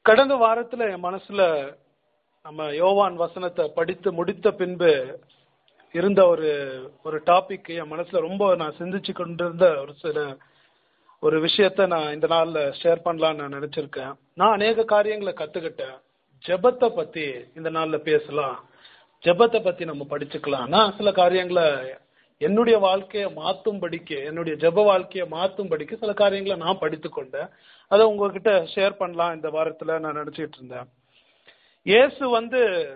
கடந்த வாரத்துல என் மனசுல நம்ம யோவான் வசனத்தை படித்து முடித்த பின்பு இருந்த ஒரு ஒரு டாபிக் என் மனசுல ரொம்ப நான் சிந்திச்சு கொண்டிருந்த ஒரு சில ஒரு விஷயத்த நான் இந்த நாள்ல ஷேர் பண்ணலாம்னு நான் நினைச்சிருக்கேன் நான் அநேக காரியங்களை கத்துக்கிட்டேன் ஜெபத்தை பத்தி இந்த நாள்ல பேசலாம் ஜெபத்தை பத்தி நம்ம படிச்சுக்கலாம் நான் சில காரியங்களை என்னுடைய வாழ்க்கையை மாத்தும்படிக்கு என்னுடைய ஜெப வாழ்க்கையை மாத்தும்படிக்கு சில காரியங்களை நான் படித்து கொண்டேன் அதை உங்ககிட்ட ஷேர் பண்ணலாம் இந்த வாரத்துல நான் நினைச்சிட்டு இருந்தேன் இயேசு வந்து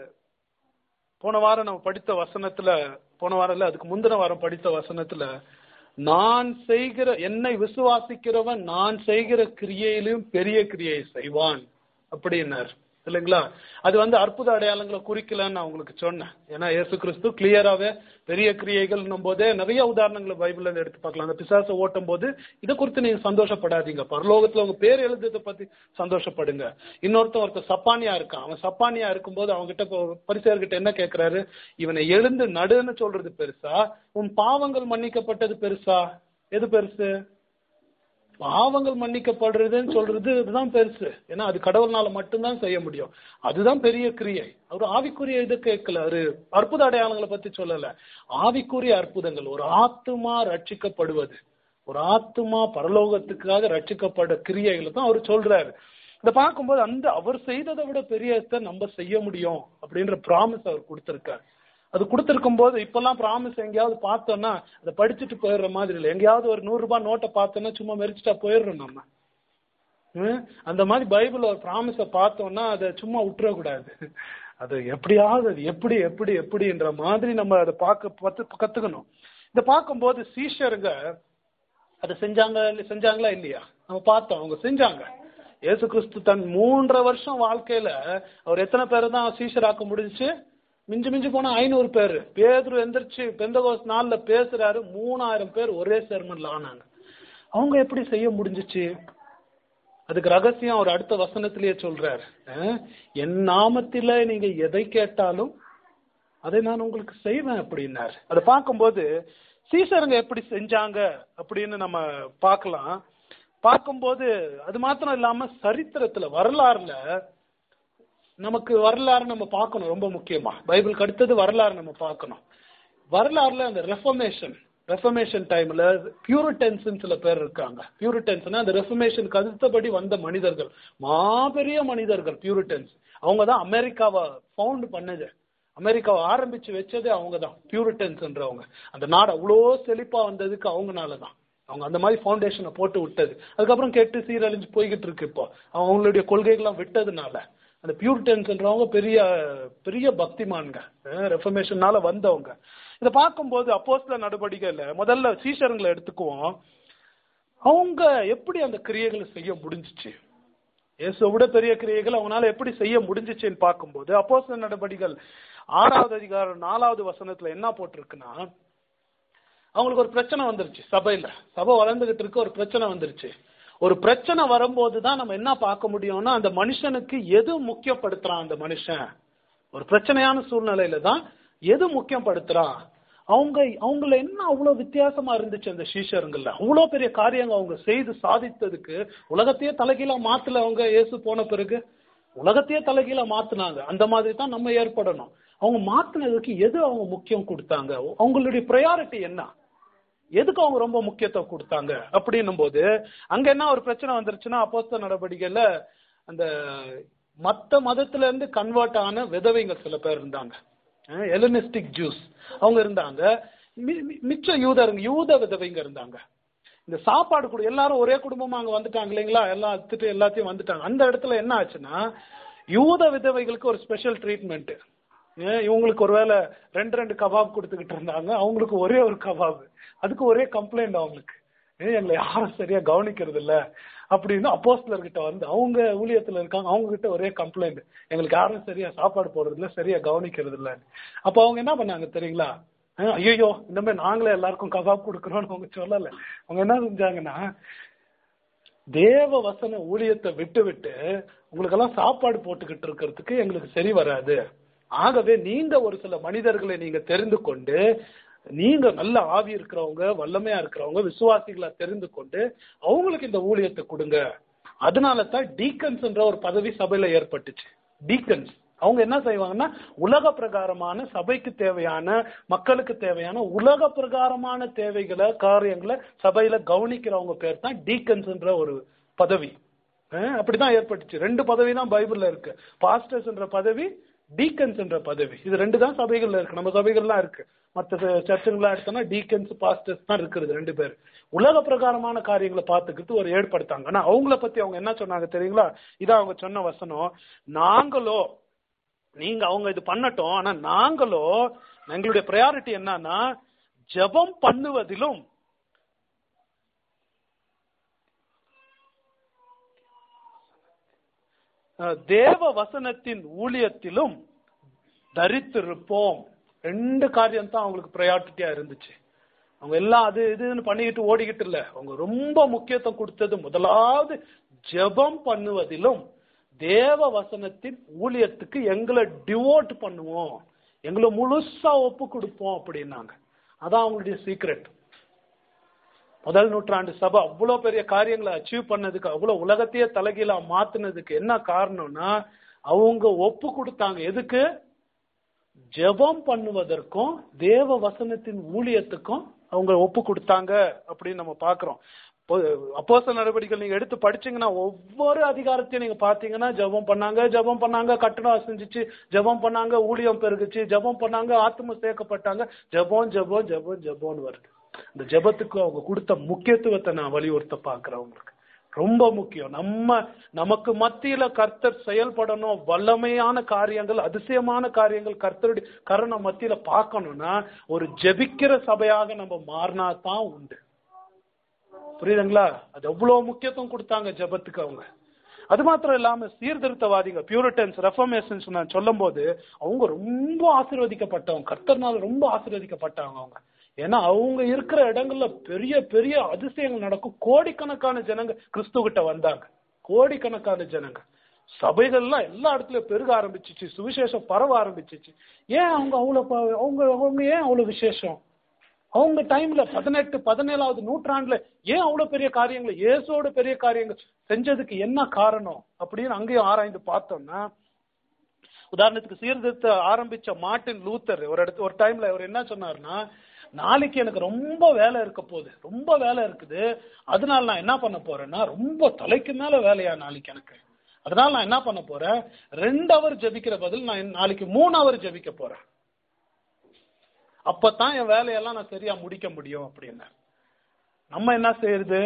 போன வாரம் நம்ம படித்த வசனத்துல போன வாரம் இல்ல அதுக்கு முந்தின வாரம் படித்த வசனத்துல நான் செய்கிற என்னை விசுவாசிக்கிறவன் நான் செய்கிற கிரியையிலும் பெரிய கிரியை செய்வான் அப்படின்னார் இல்லைங்களா அது வந்து அற்புத அடையாளங்களை குறிக்கலன்னு நான் உங்களுக்கு சொன்னேன் ஏன்னா இயேசு கிறிஸ்து கிளியராகவே பெரிய கிரியைகள் போதே நிறைய உதாரணங்களை பைபிள்ல இருந்து எடுத்து பார்க்கலாம் அந்த பிசாசை ஓட்டும் போது இதை குறித்து நீங்க சந்தோஷப்படாதீங்க பரலோகத்துல உங்க பேர் எழுதுறதை பத்தி சந்தோஷப்படுங்க இன்னொருத்தன் ஒருத்தர் சப்பானியா இருக்கான் அவன் சப்பானியா இருக்கும்போது அவங்க கிட்ட பரிசெயர்கிட்ட என்ன கேட்கிறாரு இவனை எழுந்து நடுன்னு சொல்றது பெருசா உன் பாவங்கள் மன்னிக்கப்பட்டது பெருசா எது பெருசு பாவங்கள் மன்னிக்கப்படுறதுன்னு சொல்றது இதுதான் பெருசு ஏன்னா அது கடவுள்னால மட்டும்தான் செய்ய முடியும் அதுதான் பெரிய கிரியை அவர் ஆவிக்குரிய இது கேட்கல ஒரு அற்புத அடையாளங்களை பத்தி சொல்லல ஆவிக்குரிய அற்புதங்கள் ஒரு ஆத்துமா ரட்சிக்கப்படுவது ஒரு ஆத்துமா பரலோகத்துக்காக ரட்சிக்கப்பட கிரியைகளை தான் அவர் சொல்றாரு இதை பார்க்கும்போது அந்த அவர் செய்ததை விட பெரியத்தை நம்ம செய்ய முடியும் அப்படின்ற ப்ராமிஸ் அவர் கொடுத்திருக்காரு அது கொடுத்துருக்கும் போது இப்பெல்லாம் ப்ராமிஸ் எங்கேயாவது பார்த்தோம்னா அதை படிச்சுட்டு போயிடுற மாதிரி இல்லை எங்கேயாவது ஒரு நூறு ரூபாய் நோட்டை பார்த்தோன்னா சும்மா மெரிச்சிட்டா போயிடுறோம் நம்ம அந்த மாதிரி பைபிள் ஒரு ப்ராமிஸை பார்த்தோம்னா அதை சும்மா விட்டுறக்கூடாது அது எப்படியாவது அது எப்படி எப்படி எப்படின்ற மாதிரி நம்ம அதை பார்க்க பத்து கத்துக்கணும் இதை பார்க்கும்போது சீஷருங்க அதை செஞ்சாங்க செஞ்சாங்களா இல்லையா நம்ம பார்த்தோம் அவங்க செஞ்சாங்க ஏசு கிறிஸ்து தன் மூன்றரை வருஷம் வாழ்க்கையில அவர் எத்தனை பேர் தான் சீஷராக்க முடிஞ்சுச்சு மிஞ்சி மிஞ்சி போனா ஐநூறு பேர் பேதுரு எந்திரிச்சு பெந்தகோஸ் நாள்ல பேசுறாரு மூணாயிரம் பேர் ஒரே சேர்மன்ல ஆனாங்க அவங்க எப்படி செய்ய முடிஞ்சிச்சு அதுக்கு ரகசியம் அவர் அடுத்த வசனத்திலேயே சொல்றாரு என் நாமத்தில நீங்க எதை கேட்டாலும் அதை நான் உங்களுக்கு செய்வேன் அப்படின்னாரு அதை பார்க்கும்போது சீசருங்க எப்படி செஞ்சாங்க அப்படின்னு நம்ம பார்க்கலாம் பார்க்கும்போது அது மாத்திரம் இல்லாம சரித்திரத்துல வரலாறுல நமக்கு வரலாறு நம்ம பார்க்கணும் ரொம்ப முக்கியமா பைபிளுக்கு அடுத்தது வரலாறு நம்ம பார்க்கணும் வரலாறுல அந்த ரெஃபர்மேஷன் ரெஃபர்மேஷன் டைம்ல பியூரிட்டன்ஸ் சில பேர் இருக்காங்க பியூரிட்டன்ஸ்னா அந்த ரெஃபர்மேஷனுக்கு அடுத்தபடி வந்த மனிதர்கள் மாபெரிய மனிதர்கள் பியூரிட்டன்ஸ் அவங்க தான் அமெரிக்காவை ஃபவுண்ட் பண்ணது அமெரிக்காவை ஆரம்பிச்சு வச்சதே அவங்க தான் பியூரிட்டன்ஸ்ன்றவங்க அந்த நாடு அவ்வளோ செழிப்பா வந்ததுக்கு அவங்கனால தான் அவங்க அந்த மாதிரி ஃபவுண்டேஷனை போட்டு விட்டது அதுக்கப்புறம் கெட்டு சீரழிஞ்சு போய்கிட்டு இருக்கு இப்போ அவங்களுடைய கொள்கைகள்லாம் விட்டதுனால அந்த பியூரிட்டன்ஸ்ன்றவங்க பெரிய பெரிய பக்திமான்க ரெஃபர்மேஷனால வந்தவங்க இதை பார்க்கும்போது அப்போஸ்ல நடவடிக்கையில் முதல்ல சீஷருங்களை எடுத்துக்குவோம் அவங்க எப்படி அந்த கிரியைகளை செய்ய முடிஞ்சிச்சு இயேசு விட பெரிய கிரியைகள் அவங்களால எப்படி செய்ய முடிஞ்சிச்சுன்னு பார்க்கும்போது அப்போஸ்ல நடவடிக்கைகள் ஆறாவது அதிகாரம் நாலாவது வசனத்துல என்ன போட்டிருக்குன்னா அவங்களுக்கு ஒரு பிரச்சனை வந்துருச்சு சபையில சபை வளர்ந்துகிட்டு இருக்க ஒரு பிரச்சனை வந்துருச்சு ஒரு பிரச்சனை வரும்போது தான் நம்ம என்ன பார்க்க முடியும்னா அந்த மனுஷனுக்கு எது முக்கியப்படுத்துறான் அந்த மனுஷன் ஒரு பிரச்சனையான சூழ்நிலையில தான் எது முக்கியப்படுத்துறான் அவங்க அவங்கள என்ன அவ்வளவு வித்தியாசமா இருந்துச்சு அந்த சீஷருங்கள்ல அவ்வளவு பெரிய காரியங்க அவங்க செய்து சாதித்ததுக்கு உலகத்தையே தலைகீழா மாத்தல அவங்க இயேசு போன பிறகு உலகத்தையே தலைகீழா மாத்தினாங்க அந்த மாதிரி தான் நம்ம ஏற்படணும் அவங்க மாத்தினதுக்கு எது அவங்க முக்கியம் கொடுத்தாங்க அவங்களுடைய ப்ரையாரிட்டி என்ன எதுக்கு அவங்க ரொம்ப முக்கியத்துவம் கொடுத்தாங்க அப்படின்னும் போது அங்க என்ன ஒரு பிரச்சனை வந்துருச்சுன்னா அப்போஸ்த நடவடிக்கையில அந்த மத்த மதத்துல இருந்து கன்வெர்ட் ஆன விதவைங்க சில பேர் இருந்தாங்க எலனிஸ்டிக் ஜூஸ் அவங்க இருந்தாங்க மிச்ச யூதருங்க யூத விதவைங்க இருந்தாங்க இந்த சாப்பாடு கூட எல்லாரும் ஒரே குடும்பமா அங்க வந்துட்டாங்க இல்லைங்களா எல்லாம் எடுத்துட்டு எல்லாத்தையும் வந்துட்டாங்க அந்த இடத்துல என்ன ஆச்சுன்னா யூத விதவைகளுக்கு ஒரு ஸ்பெஷல் ட்ரீட்மெண்ட் இவங்களுக்கு ஒருவேளை ரெண்டு ரெண்டு கபாப் கொடுத்துக்கிட்டு இருந்தாங்க அவங்களுக்கு ஒரே ஒரு கபாப் அதுக்கு ஒரே கம்ப்ளைண்ட் அவங்களுக்கு எங்களை யாரும் சரியா கவனிக்கிறது இல்ல அப்படின்னு அப்போஸ்லர் கிட்ட வந்து அவங்க ஊழியத்துல இருக்காங்க அவங்க கிட்ட ஒரே கம்ப்ளைண்ட் எங்களுக்கு யாரும் சரியா சாப்பாடு போடுறது இல்ல சரியா கவனிக்கிறது இல்ல அப்ப அவங்க என்ன பண்ணாங்க தெரியுங்களா ஐயோ இந்த மாதிரி நாங்களே எல்லாருக்கும் கபாப் கொடுக்குறோம்னு அவங்க சொல்லல அவங்க என்ன செஞ்சாங்கன்னா தேவ வசன ஊழியத்தை விட்டு விட்டு உங்களுக்கெல்லாம் சாப்பாடு போட்டுக்கிட்டு இருக்கிறதுக்கு எங்களுக்கு சரி வராது ஆகவே நீங்க ஒரு சில மனிதர்களை நீங்க தெரிந்து கொண்டு நீங்க நல்ல ஆவி இருக்கிறவங்க வல்லமையா இருக்கிறவங்க விசுவாசிகளா தெரிந்து கொண்டு அவங்களுக்கு இந்த ஊழியத்தை கொடுங்க அதனால தான் டீக்கன்ஸ்ன்ற ஒரு பதவி சபையில ஏற்பட்டுச்சு டீக்கன்ஸ் அவங்க என்ன செய்வாங்கன்னா உலக பிரகாரமான சபைக்கு தேவையான மக்களுக்கு தேவையான உலக பிரகாரமான தேவைகளை காரியங்களை சபையில கவனிக்கிறவங்க பேர் தான் டீக்கன்ஸ்ன்ற ஒரு பதவி அஹ் அப்படிதான் ஏற்பட்டுச்சு ரெண்டு பதவி தான் பைபிள்ல இருக்கு பாஸ்டர்ஸ்ன்ற பதவி டீக்கன்ஸ் என்ற பதவி இது ரெண்டு தான் சபைகள்ல இருக்கு நம்ம சபைகள்லாம் இருக்கு மற்ற சர்ச்சுங்களாம் எடுத்தோம்னா டீக்கன்ஸ் பாஸ்டர்ஸ் தான் இருக்கிறது ரெண்டு பேர் உலக பிரகாரமான காரியங்களை பார்த்துக்கிட்டு ஒரு ஏற்படுத்தாங்க ஆனா அவங்கள பத்தி அவங்க என்ன சொன்னாங்க தெரியுங்களா இதான் அவங்க சொன்ன வசனம் நாங்களோ நீங்க அவங்க இது பண்ணட்டும் ஆனா நாங்களோ எங்களுடைய ப்ரையாரிட்டி என்னன்னா ஜெபம் பண்ணுவதிலும் அஹ், தேவ வசனத்தின் ஊழியத்திலும் தரித்திருப்போம் ரெண்டு காரியம் தான் அவங்களுக்கு ப்ரையாரிட்டியா இருந்துச்சு அவங்க எல்லாம் அது இதுன்னு பண்ணிக்கிட்டு ஓடிக்கிட்டு இல்ல அவங்க ரொம்ப முக்கியத்துவம் கொடுத்தது முதலாவது ஜெபம் பண்ணுவதிலும் தேவ வசனத்தின் ஊழியத்துக்கு எங்களை டிவோட் பண்ணுவோம் எங்களை முழுசா ஒப்பு கொடுப்போம் அப்படின்னாங்க அதான் அவங்களுடைய சீக்ரெட் முதல் நூற்றாண்டு சபை அவ்வளோ பெரிய காரியங்களை அச்சீவ் பண்ணதுக்கு அவ்வளோ உலகத்தையே தலைகீழா மாத்துனதுக்கு என்ன காரணம்னா அவங்க ஒப்பு கொடுத்தாங்க எதுக்கு ஜெபம் பண்ணுவதற்கும் தேவ வசனத்தின் ஊழியத்துக்கும் அவங்க ஒப்பு கொடுத்தாங்க அப்படின்னு நம்ம பார்க்கிறோம் அப்போச நடவடிக்கைகள் நீங்க எடுத்து படிச்சீங்கன்னா ஒவ்வொரு அதிகாரத்தையும் நீங்க பாத்தீங்கன்னா ஜெபம் பண்ணாங்க ஜெபம் பண்ணாங்க கட்டணம் செஞ்சுச்சு ஜெபம் பண்ணாங்க ஊழியம் பெருகுச்சு ஜெபம் பண்ணாங்க ஆத்ம சேர்க்கப்பட்டாங்க ஜெபம் ஜெபம் ஜெபம் ஜெபம்னு வருது இந்த ஜெபத்துக்கு அவங்க கொடுத்த முக்கியத்துவத்தை நான் வலியுறுத்த பார்க்கிறேன் அவங்களுக்கு ரொம்ப முக்கியம் நம்ம நமக்கு மத்தியில கர்த்தர் செயல்படணும் வல்லமையான காரியங்கள் அதிசயமான காரியங்கள் கர்த்தருடைய கருணை மத்தியில பார்க்கணும்னா ஒரு ஜெபிக்கிற சபையாக நம்ம மாறினா தான் உண்டு புரியுதுங்களா அது எவ்வளவு முக்கியத்துவம் கொடுத்தாங்க ஜெபத்துக்கு அவங்க அது மாத்திரம் இல்லாம சீர்திருத்தவாதிங்க பியூரிட்டன்ஸ் ரெஃபர்மேஷன்ஸ் நான் சொல்லும் போது அவங்க ரொம்ப ஆசீர்வதிக்கப்பட்டவங்க கர்த்தர்னால ரொம்ப ஆசீர்வதிக்கப்பட்டாங்க அவங்க ஏன்னா அவங்க இருக்கிற இடங்கள்ல பெரிய பெரிய அதிசயங்கள் நடக்கும் கோடிக்கணக்கான ஜனங்க கிறிஸ்து கிட்ட வந்தாங்க கோடிக்கணக்கான ஜனங்க சபைகள்லாம் எல்லா இடத்துலயும் பெருக ஆரம்பிச்சிச்சு சுவிசேஷம் பரவ ஆரம்பிச்சிச்சு ஏன் அவங்க அவ்வளவு ப- அவங்க அவங்க ஏன் அவ்வளவு விசேஷம் அவங்க டைம்ல பதினெட்டு பதினேழாவது நூற்றாண்டுல ஏன் அவ்வளவு பெரிய காரியங்களை இயேசோட பெரிய காரியங்கள் செஞ்சதுக்கு என்ன காரணம் அப்படின்னு அங்கேயும் ஆராய்ந்து பார்த்தோம்னா உதாரணத்துக்கு சீர்திருத்த ஆரம்பிச்ச மார்ட்டின் லூத்தர் ஒரு இடத்து ஒரு டைம்ல அவர் என்ன சொன்னார்னா நாளைக்கு எனக்கு ரொம்ப வேலை இருக்க போகுது ரொம்ப வேலை இருக்குது அதனால நான் என்ன பண்ண போறேன்னா ரொம்ப தலைக்கு மேல வேலையா நாளைக்கு எனக்கு அதனால நான் என்ன பண்ண போறேன் ரெண்டு அவர் ஜெபிக்கிற பதில் நான் நாளைக்கு மூணு அவர் ஜெபிக்க போறேன் அப்பதான் என் வேலையெல்லாம் நான் சரியா முடிக்க முடியும் அப்படின்னு நம்ம என்ன செய்யறது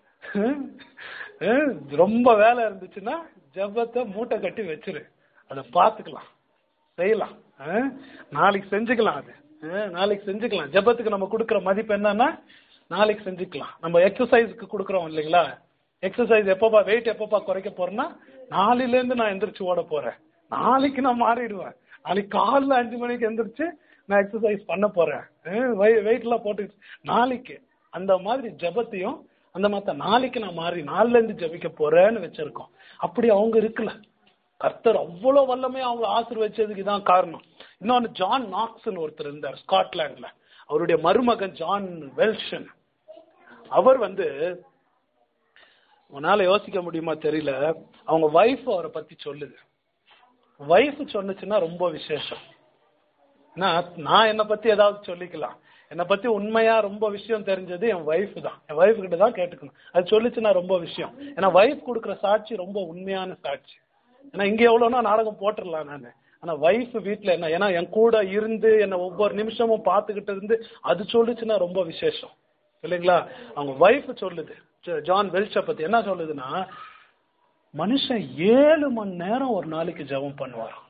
ஹம், ரொம்ப வேலை இருந்துச்சுன்னா ஜெபத்தை மூட்டை கட்டி வச்சிரு அதை பார்த்துக்கலாம் செய்யலாம் ஹம், நாளைக்கு செஞ்சுக்கலாம் அது ஹம், நாளைக்கு செஞ்சுக்கலாம் ஜெபத்துக்கு நம்ம கொடுக்குற மதிப்பு என்னன்னா நாளைக்கு செஞ்சுக்கலாம் நம்ம எக்ஸசைஸ்க்கு கொடுக்குறோம் இல்லைங்களா எக்ஸசைஸ் எப்பப்பா வெயிட் எப்பப்பா குறைக்க போறேன்னா நாளையில இருந்து நான் எந்திரிச்சு ஓட போறேன் நாளைக்கு நான் மாறிடுவேன் நாளைக்கு காலைல அஞ்சு மணிக்கு எந்திரிச்சு நான் எக்ஸசைஸ் பண்ண போறேன் வெயிட் எல்லாம் போட்டு நாளைக்கு அந்த மாதிரி ஜெபத்தையும் அந்த மாதிரி நாளைக்கு நான் மாறி நாளில இருந்து ஜெபிக்க போறேன்னு வச்சிருக்கோம் அப்படி அவங்க இருக்கல கர்த்தர் அவ்வளவு வல்லமே அவங்க ஆசீர்வச்சதுக்கு தான் காரணம் இன்னொன்னு ஜான் நாக்ஸ்னு ஒருத்தர் இருந்தார் ஸ்காட்லாண்ட்ல அவருடைய மருமகன் ஜான் வெல்ஷன் அவர் வந்து உன்னால யோசிக்க முடியுமா தெரியல அவங்க வைஃப் அவரை பத்தி சொல்லுது வைஃப் சொன்னுச்சுன்னா ரொம்ப விசேஷம் நான் நான் என்னை பத்தி ஏதாவது சொல்லிக்கலாம் என்னை பத்தி உண்மையா ரொம்ப விஷயம் தெரிஞ்சது என் வைஃப் தான் என் வைஃப் கிட்ட தான் கேட்டுக்கணும் அது சொல்லிச்சுன்னா ரொம்ப விஷயம் ஏன்னா வைஃப் கொடுக்குற சாட்சி ரொம்ப உண்மையான சாட்சி ஏன்னா இங்க எவ்வளவுனா நாடகம் போட்டுடலாம் நான் ஆனா வைஃப் வீட்ல என்ன ஏன்னா என் கூட இருந்து என்னை ஒவ்வொரு நிமிஷமும் பார்த்துக்கிட்டு இருந்து அது சொல்லுச்சுன்னா ரொம்ப விசேஷம் இல்லைங்களா அவங்க வைஃப் சொல்லுது ஜ- ஜான் வெல்ச்ச பத்தி என்ன சொல்லுதுன்னா மனுஷன் ஏழு மணி நேரம் ஒரு நாளைக்கு ஜெபம் பண்ணுவாராம்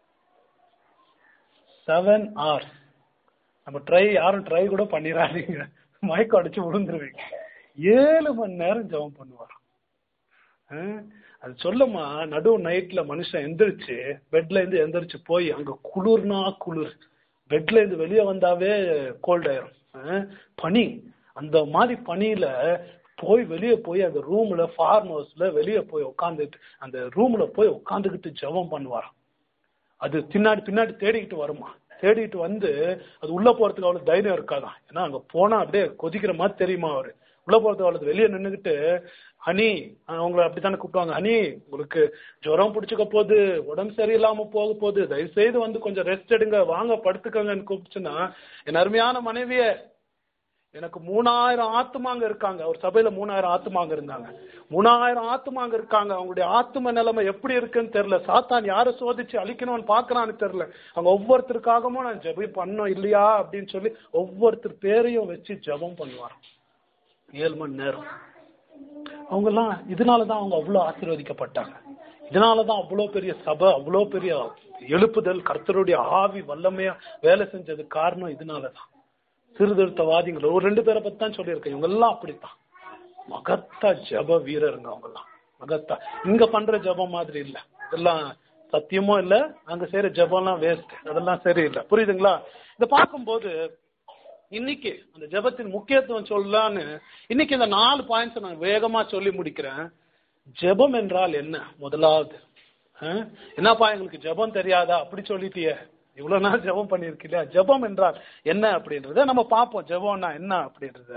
செவன் hours நம்ம ட்ரை யாரும் ட்ரை கூட பண்ணிடாதீங்க மயக்கம் அடிச்சு விழுந்துருவீங்க ஏழு மணி நேரம் ஜெபம் பண்ணுவாராம் ஆஹ், அது சொல்லுமா நடு நைட்ல மனுஷன் எந்திரிச்சு பெட்ல இருந்து எந்திரிச்சு போய் அங்க குளிர்னா குளிர் பெட்ல இருந்து வெளியே வந்தாவே கோல்ட் ஆயிரும் ஆஹ், பனி அந்த மாதிரி பனியில போய் வெளியே போய் அந்த ரூம்ல ஃபார்ம் ஹவுஸ்ல வெளியே போய் உட்காந்துட்டு அந்த ரூம்ல போய் உட்காந்துக்கிட்டு ஜெபம் பண்ணுவாராம் அது பின்னாடி பின்னாடி தேடிக்கிட்டு வருமா தேடிட்டு வந்து அது உள்ள போறதுக்கு அவ்வளவு தைரியம் இருக்காதான் ஏன்னா அங்க போனா அப்படியே கொதிக்கிற மாதிரி தெரியுமா அவரு உள்ள போறதுக்கு அவ்வளவு வெளியே நின்னுக்கிட்டு ஹனி அவங்கள அப்படித்தானே கூப்பிடுவாங்க ஹனி உங்களுக்கு ஜுரம் பிடிச்சிக்க போகுது உடம்பு சரியில்லாம போக போகுது தயவு செய்து வந்து கொஞ்சம் ரெஸ்ட் எடுங்க வாங்க படுத்துக்கங்கன்னு கூப்பிச்சுன்னா என் அருமையான மனைவிய எனக்கு மூணாயிரம் ஆத்துமாங்க இருக்காங்க ஒரு சபையில மூணாயிரம் ஆத்துமாங்க இருந்தாங்க மூணாயிரம் ஆத்துமாங்க இருக்காங்க அவங்களுடைய ஆத்தும நிலைமை எப்படி இருக்குன்னு தெரியல சாத்தான் யாரை சோதிச்சு அழிக்கணும்னு பாக்குறான்னு தெரியல அவங்க ஒவ்வொருத்தருக்காகவும் நான் ஜெபம் பண்ணோம் இல்லையா அப்படின்னு சொல்லி ஒவ்வொருத்தர் பேரையும் வச்சு ஜெபம் பண்ணுவார் ஏழு மணி நேரம் அவங்கெல்லாம் இதனாலதான் அவங்க அவ்வளவு ஆசீர்வதிக்கப்பட்டாங்க இதனாலதான் அவ்வளவு பெரிய சபை அவ்வளவு பெரிய எழுப்புதல் கர்த்தருடைய ஆவி வல்லமையா வேலை செஞ்சது காரணம் இதனாலதான் சீர்திருத்தவாதிகள் ஒரு ரெண்டு பேரை பத்தி தான் சொல்லியிருக்கேன் இவங்க எல்லாம் அப்படித்தான் மகத்தா ஜப வீரருங்க அவங்க எல்லாம் மகத்தா இங்க பண்ற ஜபம் மாதிரி இல்ல இதெல்லாம் சத்தியமும் இல்ல அங்க செய்யற ஜபம்லாம் வேஸ்ட் அதெல்லாம் சரியில்லை புரியுதுங்களா இத பார்க்கும்போது இன்னைக்கு அந்த ஜெபத்தின் முக்கியத்துவம் சொல்லலான்னு இன்னைக்கு இந்த நாலு பாயிண்ட்ஸ் நான் வேகமா சொல்லி முடிக்கிறேன் ஜெபம் என்றால் என்ன முதலாவது அஹ், என்னப்பா எங்களுக்கு ஜெபம் தெரியாதா அப்படி சொல்லிட்டியே இவ்வளவு நாள் ஜெபம் பண்ணிருக்கீங்களா ஜெபம் என்றால் என்ன அப்படின்றத நம்ம பார்ப்போம் ஜெபம்னா என்ன அப்படின்றத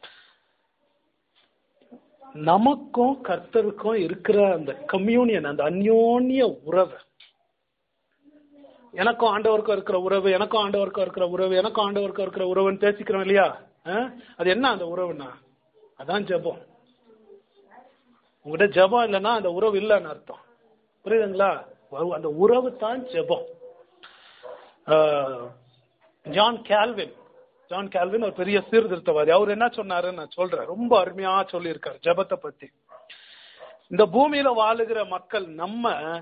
நமக்கும் கர்த்தருக்கும் இருக்கிற அந்த கம்யூனியன் அந்த அந்யோன்ய உறவு எனக்கும் ஆண்டவருக்கும் இருக்கிற உறவு எனக்கும் ஆண்டவருக்கும் இருக்கிற உறவு எனக்கும் ஆண்டவருக்கும் இருக்கிற உறவுன்னு பேசிக்கிறோம் இல்லையா அஹ்? அது என்ன அந்த உறவுன்னா அதான் ஜெபம் உங்ககிட்ட ஜெபம் இல்லைன்னா அந்த உறவு இல்லைன்னு அர்த்தம் புரியுதுங்களா உறவு- அந்த உறவு தான் ஜெபம் ஆஹ், ஜான் கேல்வின் ஜான் கேல்வின் ஒரு பெரிய சீர்திருத்தவாதி அவர் என்ன சொன்னாருன்னு நான் சொல்றேன் ரொம்ப அருமையா சொல்லியிருக்காரு ஜெபத்தை பத்தி இந்த பூமியில வாழுகிற மக்கள் நம்ம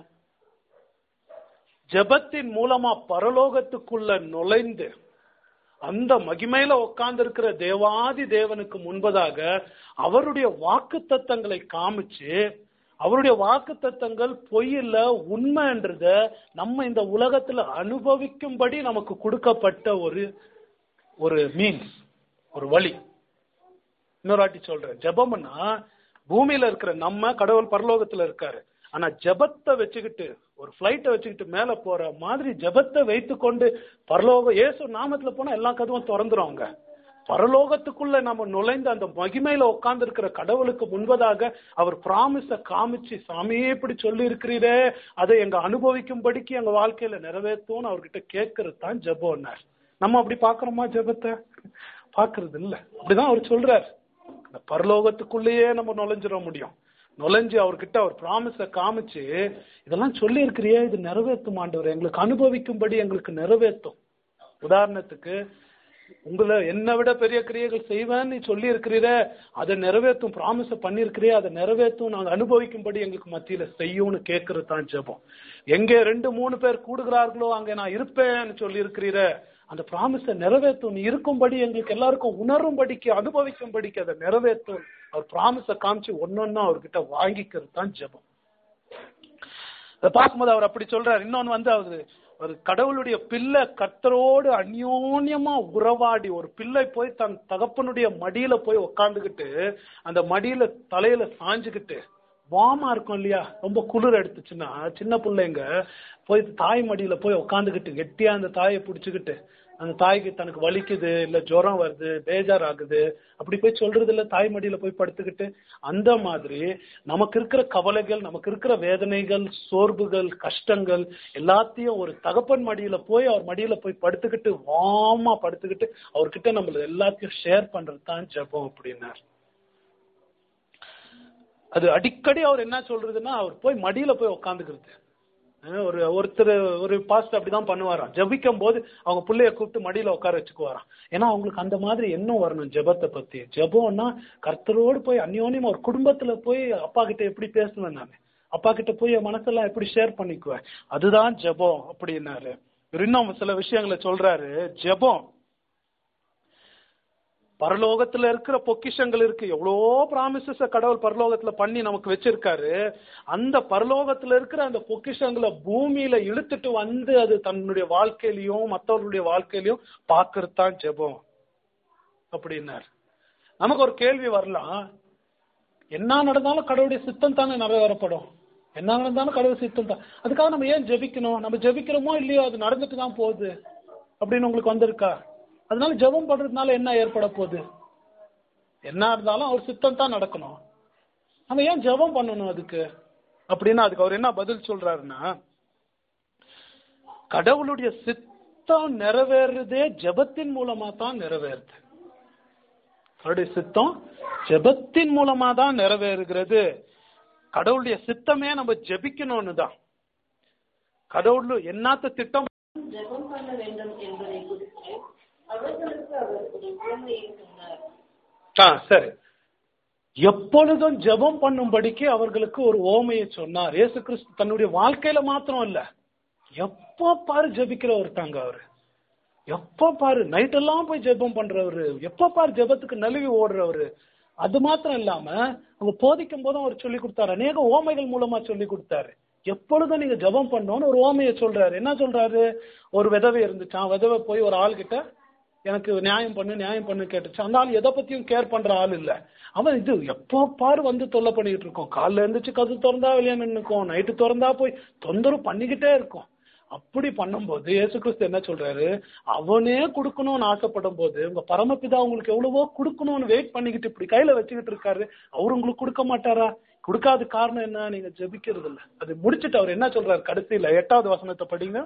ஜெபத்தின் மூலமா பரலோகத்துக்குள்ள நுழைந்து அந்த மகிமையில உட்கார்ந்து இருக்கிற தேவாதி தேவனுக்கு முன்பதாக அவருடைய வாக்கு தத்தங்களை காமிச்சு அவருடைய வாக்கு தத்தங்கள் பொய் இல்ல உண்மைன்றத நம்ம இந்த உலகத்துல அனுபவிக்கும்படி நமக்கு கொடுக்கப்பட்ட ஒரு ஒரு மீன்ஸ் ஒரு வழி இன்னொரு வாட்டி சொல்றேன் ஜெபம்னா பூமியில இருக்கிற நம்ம கடவுள் பரலோகத்துல இருக்காரு ஆனா ஜெபத்தை வச்சுக்கிட்டு ஒரு பிளைட்டை வச்சுக்கிட்டு மேல போற மாதிரி ஜெபத்தை வைத்துக்கொண்டு பரலோக இயேசு நாமத்துல போனா எல்லா கதவும் திறந்துரும் அங்க பரலோகத்துக்குள்ள நம்ம நுழைந்து அந்த மகிமையில உட்கார்ந்து இருக்கிற கடவுளுக்கு முன்பதாக அவர் பிராமிஸ காமிச்சு சாமியே இப்படி சொல்லி இருக்கிறீரே அதை எங்க அனுபவிக்கும்படிக்கு எங்க வாழ்க்கையில நிறைவேற்றும்னு அவர்கிட்ட கேட்கறது தான் ஜெபம்னார் நம்ம அப்படி பாக்குறோமா ஜெபத்தை பாக்குறது இல்ல அப்படிதான் அவர் சொல்றார் அந்த பரலோகத்துக்குள்ளேயே நம்ம நுழைஞ்சிட முடியும் நுழைஞ்சு அவர்கிட்ட அவர் ப்ராமிஸ காமிச்சு இதெல்லாம் சொல்லி இருக்கிறியே இது நிறைவேற்றும் ஆண்டவர் எங்களுக்கு அனுபவிக்கும்படி எங்களுக்கு நிறைவேற்றும் உதாரணத்துக்கு உங்களை என்னை விட பெரிய கிரியைகள் செய்வேன்னு நீ சொல்லி இருக்கிறீர அதை நிறைவேற்றும் ப்ராமிஸ பண்ணியிருக்கிறே அதை நிறைவேற்றும் நாங்க அனுபவிக்கும்படி எங்களுக்கு மத்தியில செய்யும்னு கேட்கறது தான் ஜெபம் எங்கே ரெண்டு மூணு பேர் கூடுகிறார்களோ அங்க நான் இருப்பேன்னு சொல்லி இருக்கிறீர அந்த ப்ராமிஸை நிறைவேற்றும் நீ இருக்கும்படி எங்களுக்கு எல்லாருக்கும் உணரும்படிக்கு அனுபவிக்கும்படிக்கு அதை நிறைவேற்றும் அவர் ப்ராமிஸை காமிச்சு ஒன்னொன்னா அவர்கிட்ட வாங்கிக்கிறது தான் ஜெபம் அதை பார்க்கும்போது அவர் அப்படி சொல்றாரு இன்னொன்னு வந்து அவரு ஒரு கடவுளுடைய பிள்ளை கர்த்தரோடு அந்யோன்யமா உறவாடி ஒரு பிள்ளை போய் தன் தகப்பனுடைய மடியில போய் உக்காந்துக்கிட்டு அந்த மடியில தலையில சாஞ்சுக்கிட்டு வாமா இருக்கும் இல்லையா ரொம்ப குளிர் எடுத்துச்சுன்னா சின்ன பிள்ளைங்க போய் தாய் மடியில போய் உக்காந்துக்கிட்டு கெட்டியா அந்த தாயை பிடிச்சுக்கிட்டு அந்த தாய்க்கு தனக்கு வலிக்குது இல்ல ஜுரம் வருது பேஜார் ஆகுது அப்படி போய் சொல்றது இல்ல தாய் மடியில போய் படுத்துக்கிட்டு அந்த மாதிரி நமக்கு இருக்கிற கவலைகள் நமக்கு இருக்கிற வேதனைகள் சோர்வுகள் கஷ்டங்கள் எல்லாத்தையும் ஒரு தகப்பன் மடியில போய் அவர் மடியில போய் படுத்துக்கிட்டு வாமா படுத்துக்கிட்டு அவர்கிட்ட நம்மள எல்லாத்தையும் ஷேர் பண்றது தான் ஜெபம் அப்படின்னார் அது அடிக்கடி அவர் என்ன சொல்றதுன்னா அவர் போய் மடியில போய் உட்காந்துக்கிறது அஹ் ஒரு ஒருத்தர் ஒரு பாஸ்ட் அப்படிதான் பண்ணுவாராம் ஜெபிக்கும் போது அவங்க பிள்ளைய கூப்பிட்டு மடியில உட்கார வச்சுக்குவாராம் ஏன்னா அவங்களுக்கு அந்த மாதிரி எண்ணம் வரணும் ஜெபத்தை பத்தி ஜெபம்னா கர்த்தரோடு போய் அந்யோன்யமா ஒரு குடும்பத்துல போய் அப்பா கிட்ட எப்படி பேசுவேன் நான் அப்பா கிட்ட போய் என் மனசெல்லாம் எப்படி ஷேர் பண்ணிக்குவேன் அதுதான் ஜெபம் அப்படின்னாரு இவர் இன்னும் சில விஷயங்களை சொல்றாரு ஜெபம் பரலோகத்துல இருக்கிற பொக்கிஷங்கள் இருக்கு எவ்வளோ ப்ராமிசஸ் கடவுள் பரலோகத்துல பண்ணி நமக்கு வச்சிருக்காரு அந்த பரலோகத்துல இருக்கிற அந்த பொக்கிஷங்களை பூமியில இழுத்துட்டு வந்து அது தன்னுடைய வாழ்க்கையிலையும் மற்றவர்களுடைய வாழ்க்கையிலையும் பார்க்கறது தான் ஜெபம் அப்படின்னார் நமக்கு ஒரு கேள்வி வரலாம் என்ன நடந்தாலும் கடவுளுடைய சித்தம் தானே நிறைவேறப்படும் என்ன நடந்தாலும் கடவுள் சித்தம் தான் அதுக்காக நம்ம ஏன் ஜெபிக்கணும் நம்ம ஜெபிக்கிறோமோ இல்லையோ அது நடந்துட்டு தான் போகுது அப்படின்னு உங்களுக்கு வந்திருக்கா அதனால ஜெபம் பண்றதுனால என்ன ஏற்பட போகுது என்ன இருந்தாலும் அவர் சித்தம் தான் நடக்கணும் நம்ம ஏன் ஜெபம் பண்ணணும் அதுக்கு அப்படின்னு அதுக்கு அவர் என்ன பதில் சொல்றாருன்னா கடவுளுடைய சித்தம் நிறைவேறுறதே ஜெபத்தின் மூலமா தான் நிறைவேறுது அவருடைய சித்தம் ஜெபத்தின் மூலமா தான் நிறைவேறுகிறது கடவுளுடைய சித்தமே நம்ம ஜெபிக்கணும்னு தான் கடவுள் என்னத்த திட்டம் ஜெபம் பண்ண வேண்டும் என்பதை குறித்து அவர்களுக்கு அவர் ஒரு உவமையை சொன்னார் ஆ சரி எப்பொழுதும் ஜெபம் பண்ணும்படிக்கு அவர்களுக்கு ஒரு ஓமையை சொன்னார் இயேசு கிறிஸ்து தன்னுடைய வாழ்க்கையில மாத்திரம் இல்ல எப்போ பாரு ஜெபிக்கிற ஒருத்தாங்க அவரு எப்போ பாரு நைட் எல்லாம் போய் ஜெபம் பண்றவரு எப்போ பாரு ஜெபத்துக்கு நழுவி ஓடுறவரு அது மாத்திரம் இல்லாம அவங்க போதிக்கும் போதும் அவர் சொல்லி கொடுத்தாரு அநேக ஓமைகள் மூலமா சொல்லி கொடுத்தாரு எப்பொழுதும் நீங்க ஜெபம் பண்ணோன்னு ஒரு ஓமையை சொல்றாரு என்ன சொல்றாரு ஒரு விதவை இருந்துச்சான் விதவை போய் ஒரு ஆள் கிட்ட எனக்கு நியாயம் பண்ணு நியாயம் பண்ணு கேட்டுச்சு அந்த ஆள் எதை பத்தியும் கேர் பண்ற ஆள் இல்ல அவன் இது எப்போ பாரு வந்து தொல்லை பண்ணிக்கிட்டு இருக்கோம் காலைல இருந்துச்சு கது திறந்தா வெளியே நின்னுக்கும் நைட்டு திறந்தா போய் தொந்தரவு பண்ணிக்கிட்டே இருக்கும் அப்படி பண்ணும்போது இயேசு கிறிஸ்து என்ன சொல்றாரு அவனே கொடுக்கணும்னு ஆசைப்படும் போது உங்க பரமபிதா உங்களுக்கு எவ்வளவோ கொடுக்கணும்னு வெயிட் பண்ணிக்கிட்டு இப்படி கையில வச்சுக்கிட்டு இருக்காரு அவர் உங்களுக்கு கொடுக்க மாட்டாரா கொடுக்காத காரணம் என்ன நீங்க ஜெபிக்கிறது இல்ல அது முடிச்சிட்டு அவர் என்ன சொல்றாரு கடைசியில எட்டாவது வசனத்தை படிங்க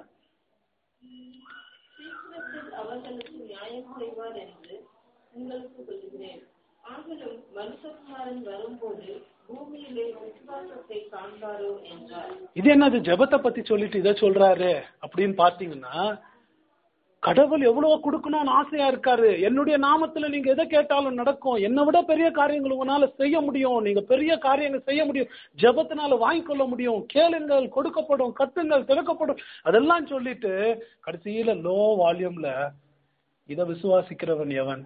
சீக்கிரத்தில் அவர்களுக்கு நியாயம் செய்வார் என்று உங்களுக்கு சொல்கிறேன் ஆகிலும் மனுஷகுமாரன் வரும்போது பூமியிலே விசுவாசத்தை காண்பாரோ என்றார் இது என்னது ஜெபத்தை பத்தி சொல்லிட்டு இதை சொல்றாரு அப்படின்னு பாத்தீங்கன்னா கடவுள் எவ்வளவு கொடுக்கணும்னு ஆசையா இருக்காரு என்னுடைய நாமத்துல நீங்க எதை கேட்டாலும் நடக்கும் என்னை விட பெரிய காரியங்கள் உங்களால செய்ய முடியும் நீங்க பெரிய காரியங்கள் செய்ய முடியும் ஜெபத்தினால வாங்கிக்கொள்ள முடியும் கேளுங்கள் கொடுக்கப்படும் கத்துங்கள் திறக்கப்படும் அதெல்லாம் சொல்லிட்டு கடைசியில லோ வால்யூம்ல இத விசுவாசிக்கிறவன் எவன்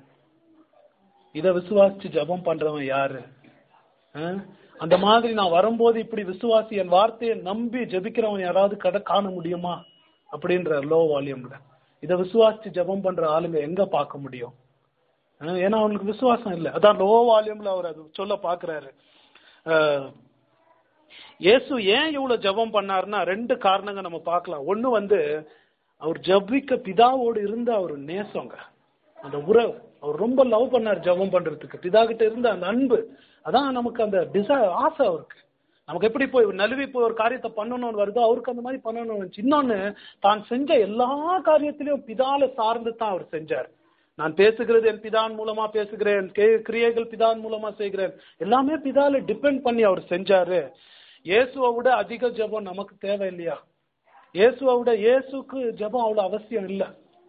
இத விசுவாசிச்சு ஜெபம் பண்றவன் யாரு அஹ்? அந்த மாதிரி நான் வரும்போது இப்படி விசுவாசி என் வார்த்தையை நம்பி ஜெபிக்கிறவன் யாராவது கடை காண முடியுமா அப்படின்ற லோ வால்யூம்ல இத விசுவாசிச்சு ஜெபம் பண்ற ஆளுங்க எங்க பார்க்க முடியும் அஹ்? ஏன்னா அவனுக்கு விசுவாசம் இல்லை அதான் லோ வால்யூம்ல அவர் அது சொல்ல பாக்குறாரு அஹ், இயேசு ஏன் இவ்வளவு ஜெபம் பண்ணாருன்னா ரெண்டு காரணங்க நம்ம பார்க்கலாம் ஒண்ணு வந்து அவர் ஜெபிக்க பிதாவோடு இருந்த அவர் நேசங்க அந்த உறவு அவர் ரொம்ப லவ் பண்ணார் ஜெபம் பண்றதுக்கு பிதா கிட்ட இருந்த அந்த அன்பு அதான் நமக்கு அந்த டிசை ஆசை அவருக்கு நமக்கு எப்படி போய் நழுவி போய் ஒரு காரியத்தை பண்ணணும்னு வருதோ அவருக்கு அந்த மாதிரி பண்ணணும்னு இருந்துச்சு. இன்னொன்னு தான் செஞ்ச எல்லா காரியத்திலையும் பிதால சார்ந்து தான் அவர் செஞ்சார் நான் பேசுகிறது என் பிதான் மூலமா பேசுகிறேன் கே- கிரியைகள் பிதான் மூலமா செய்கிறேன் எல்லாமே பிதால டிபெண்ட் பண்ணி அவர் செஞ்சாரு இயேசுவை விட அதிக ஜெபம் நமக்கு தேவை இல்லையா இயேசுவை விட இயேசுக்கு ஜெபம் அவ்வளவு அவசியம் இல்லை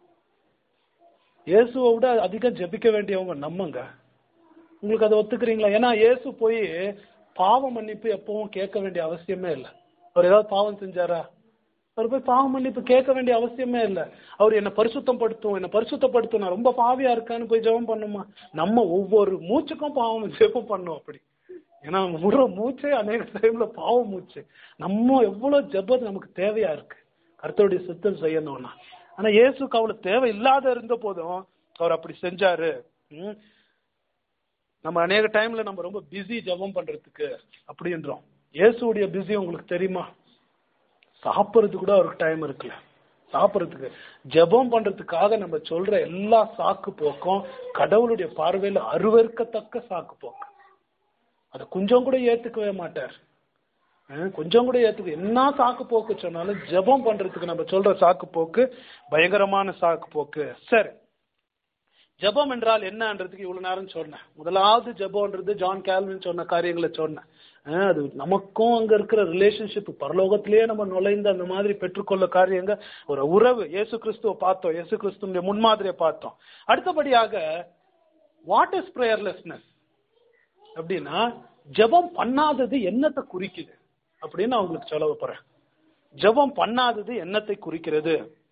இயேசுவை விட அதிகம் ஜெபிக்க வேண்டியவங்க நம்மங்க உங்களுக்கு அதை ஒத்துக்கிறீங்களா ஏன்னா இயேசு போய் பாவ மன்னிப்பு எப்பவும் கேட்க வேண்டிய அவசியமே இல்லை அவர் ஏதாவது பாவம் செஞ்சாரா அவர் போய் பாவ மன்னிப்பு கேட்க வேண்டிய அவசியமே இல்லை அவர் என்னை பரிசுத்தம் படுத்தும் என்னை பரிசுத்தப்படுத்தும் நான் ரொம்ப பாவியா இருக்கேன்னு போய் ஜெபம் பண்ணுமா நம்ம ஒவ்வொரு மூச்சுக்கும் பாவம் ஜெபம் பண்ணோம் அப்படி ஏன்னா நம்ம முறை மூச்சே அநேக டைம்ல பாவ மூச்சு நம்ம எவ்வளவு ஜெபம் நமக்கு தேவையா இருக்கு கர்த்தருடைய சித்தம் செய்யணும்னா ஆனா இயேசுக்கு அவ்வளவு தேவை இல்லாத இருந்த போதும் அவர் அப்படி செஞ்சாரு ம். நம்ம அநேக டைம்ல நம்ம ரொம்ப பிஸி ஜெபம் பண்றதுக்கு அப்படின்றோம் இயேசுடைய பிஸி உங்களுக்கு தெரியுமா சாப்பிட்றதுக்கு கூட அவருக்கு டைம் இருக்குல்ல சாப்பிட்றதுக்கு ஜெபம் பண்றதுக்காக நம்ம சொல்ற எல்லா சாக்கு போக்கும் கடவுளுடைய பார்வையில அருவருக்கத்தக்க சாக்கு போக்கு அதை கொஞ்சம் கூட ஏத்துக்கவே மாட்டார் அஹ் கொஞ்சம் கூட ஏத்துக்க என்ன சாக்கு போக்கு சொன்னாலும் ஜெபம் பண்றதுக்கு நம்ம சொல்ற சாக்கு போக்கு பயங்கரமான சாக்கு போக்கு சரி ஜெபம் என்றால் என்னன்றதுக்கு இவ்வளவு நேரம் சொன்னேன் முதலாவது ஜெபம்ன்றது ஜான் கேல்வின் சொன்ன காரியங்களை சொன்னேன் அஹ் அது நமக்கும் அங்க இருக்கிற ரிலேஷன்ஷிப் பரலோகத்திலேயே நம்ம நுழைந்து அந்த மாதிரி பெற்றுக்கொள்ள காரியங்க ஒரு உறவு இயேசு கிறிஸ்துவை பார்த்தோம் இயேசு கிறிஸ்துவனுடைய முன்மாதிரியை பார்த்தோம் அடுத்தபடியாக வாட் இஸ் ப்ரேயர்லெஸ்னஸ் அப்படின்னா ஜெபம் பண்ணாதது என்னத்தை குறிக்குது அப்படின்னு நான் உங்களுக்கு சொல்ல போறேன் ஜெபம் பண்ணாதது என்னத்தை குறிக்கிறது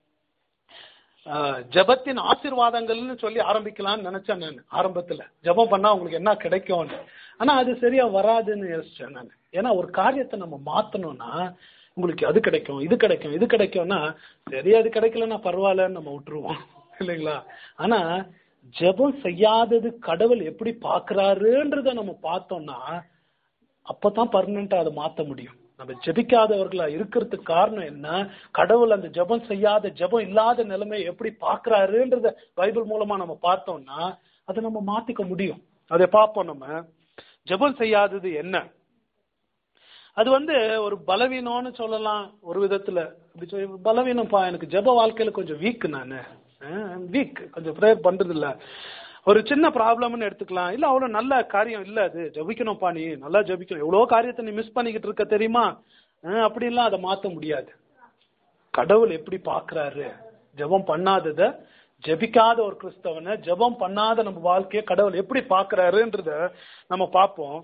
ஆஹ், ஜெபத்தின் ஆசீர்வாதங்கள்னு சொல்லி ஆரம்பிக்கலாம்னு நினைச்சேன் நான் ஆரம்பத்துல ஜெபம் பண்ணா உங்களுக்கு என்ன கிடைக்கும்னு ஆனா அது சரியா வராதுன்னு யோசிச்சேன் நான் ஏன்னா ஒரு காரியத்தை நம்ம மாத்தணும்னா உங்களுக்கு அது கிடைக்கும் இது கிடைக்கும் இது கிடைக்கும்னா சரி அது கிடைக்கலன்னா பரவாயில்லன்னு நம்ம விட்டுருவோம் இல்லைங்களா ஆனா ஜெபம் செய்யாதது கடவுள் எப்படி பாக்குறாருன்றத நம்ம பார்த்தோம்னா அப்பதான் பர்மனண்டா அதை மாத்த முடியும் நம்ம ஜெபிக்காதவர்களா இருக்கிறதுக்கு காரணம் என்ன கடவுள் அந்த ஜெபம் செய்யாத ஜெபம் இல்லாத நிலைமையை எப்படி பாக்குறாருன்றத பைபிள் மூலமா நம்ம பார்த்தோம்னா அதை நம்ம மாத்திக்க முடியும் அதை பார்ப்போம் நம்ம ஜெபம் செய்யாதது என்ன அது வந்து ஒரு பலவீனம்னு சொல்லலாம் ஒரு விதத்துல அப்படி சொல்லி பலவீனம்ப்பா எனக்கு ஜெப வாழ்க்கையில கொஞ்சம் வீக் நான் வீக் கொஞ்சம் ப்ரேயர் பண்றது இல்ல ஒரு சின்ன ப்ராப்ளம்னு எடுத்துக்கலாம் இல்ல அவ்வளவு நல்ல காரியம் இல்ல அது ஜபிக்கணும்ப்பா நீ நல்லா ஜபிக்கணும் எவ்வளவு காரியத்தை நீ மிஸ் பண்ணிக்கிட்டு இருக்க தெரியுமா அஹ் அப்படிலாம் அதை மாத்த முடியாது கடவுள் எப்படி பாக்குறாரு ஜெபம் பண்ணாதத ஜெபிக்காத ஒரு கிறிஸ்தவனை ஜெபம் பண்ணாத நம்ம வாழ்க்கையை கடவுள் எப்படி பாக்குறாருன்றத நம்ம பார்ப்போம்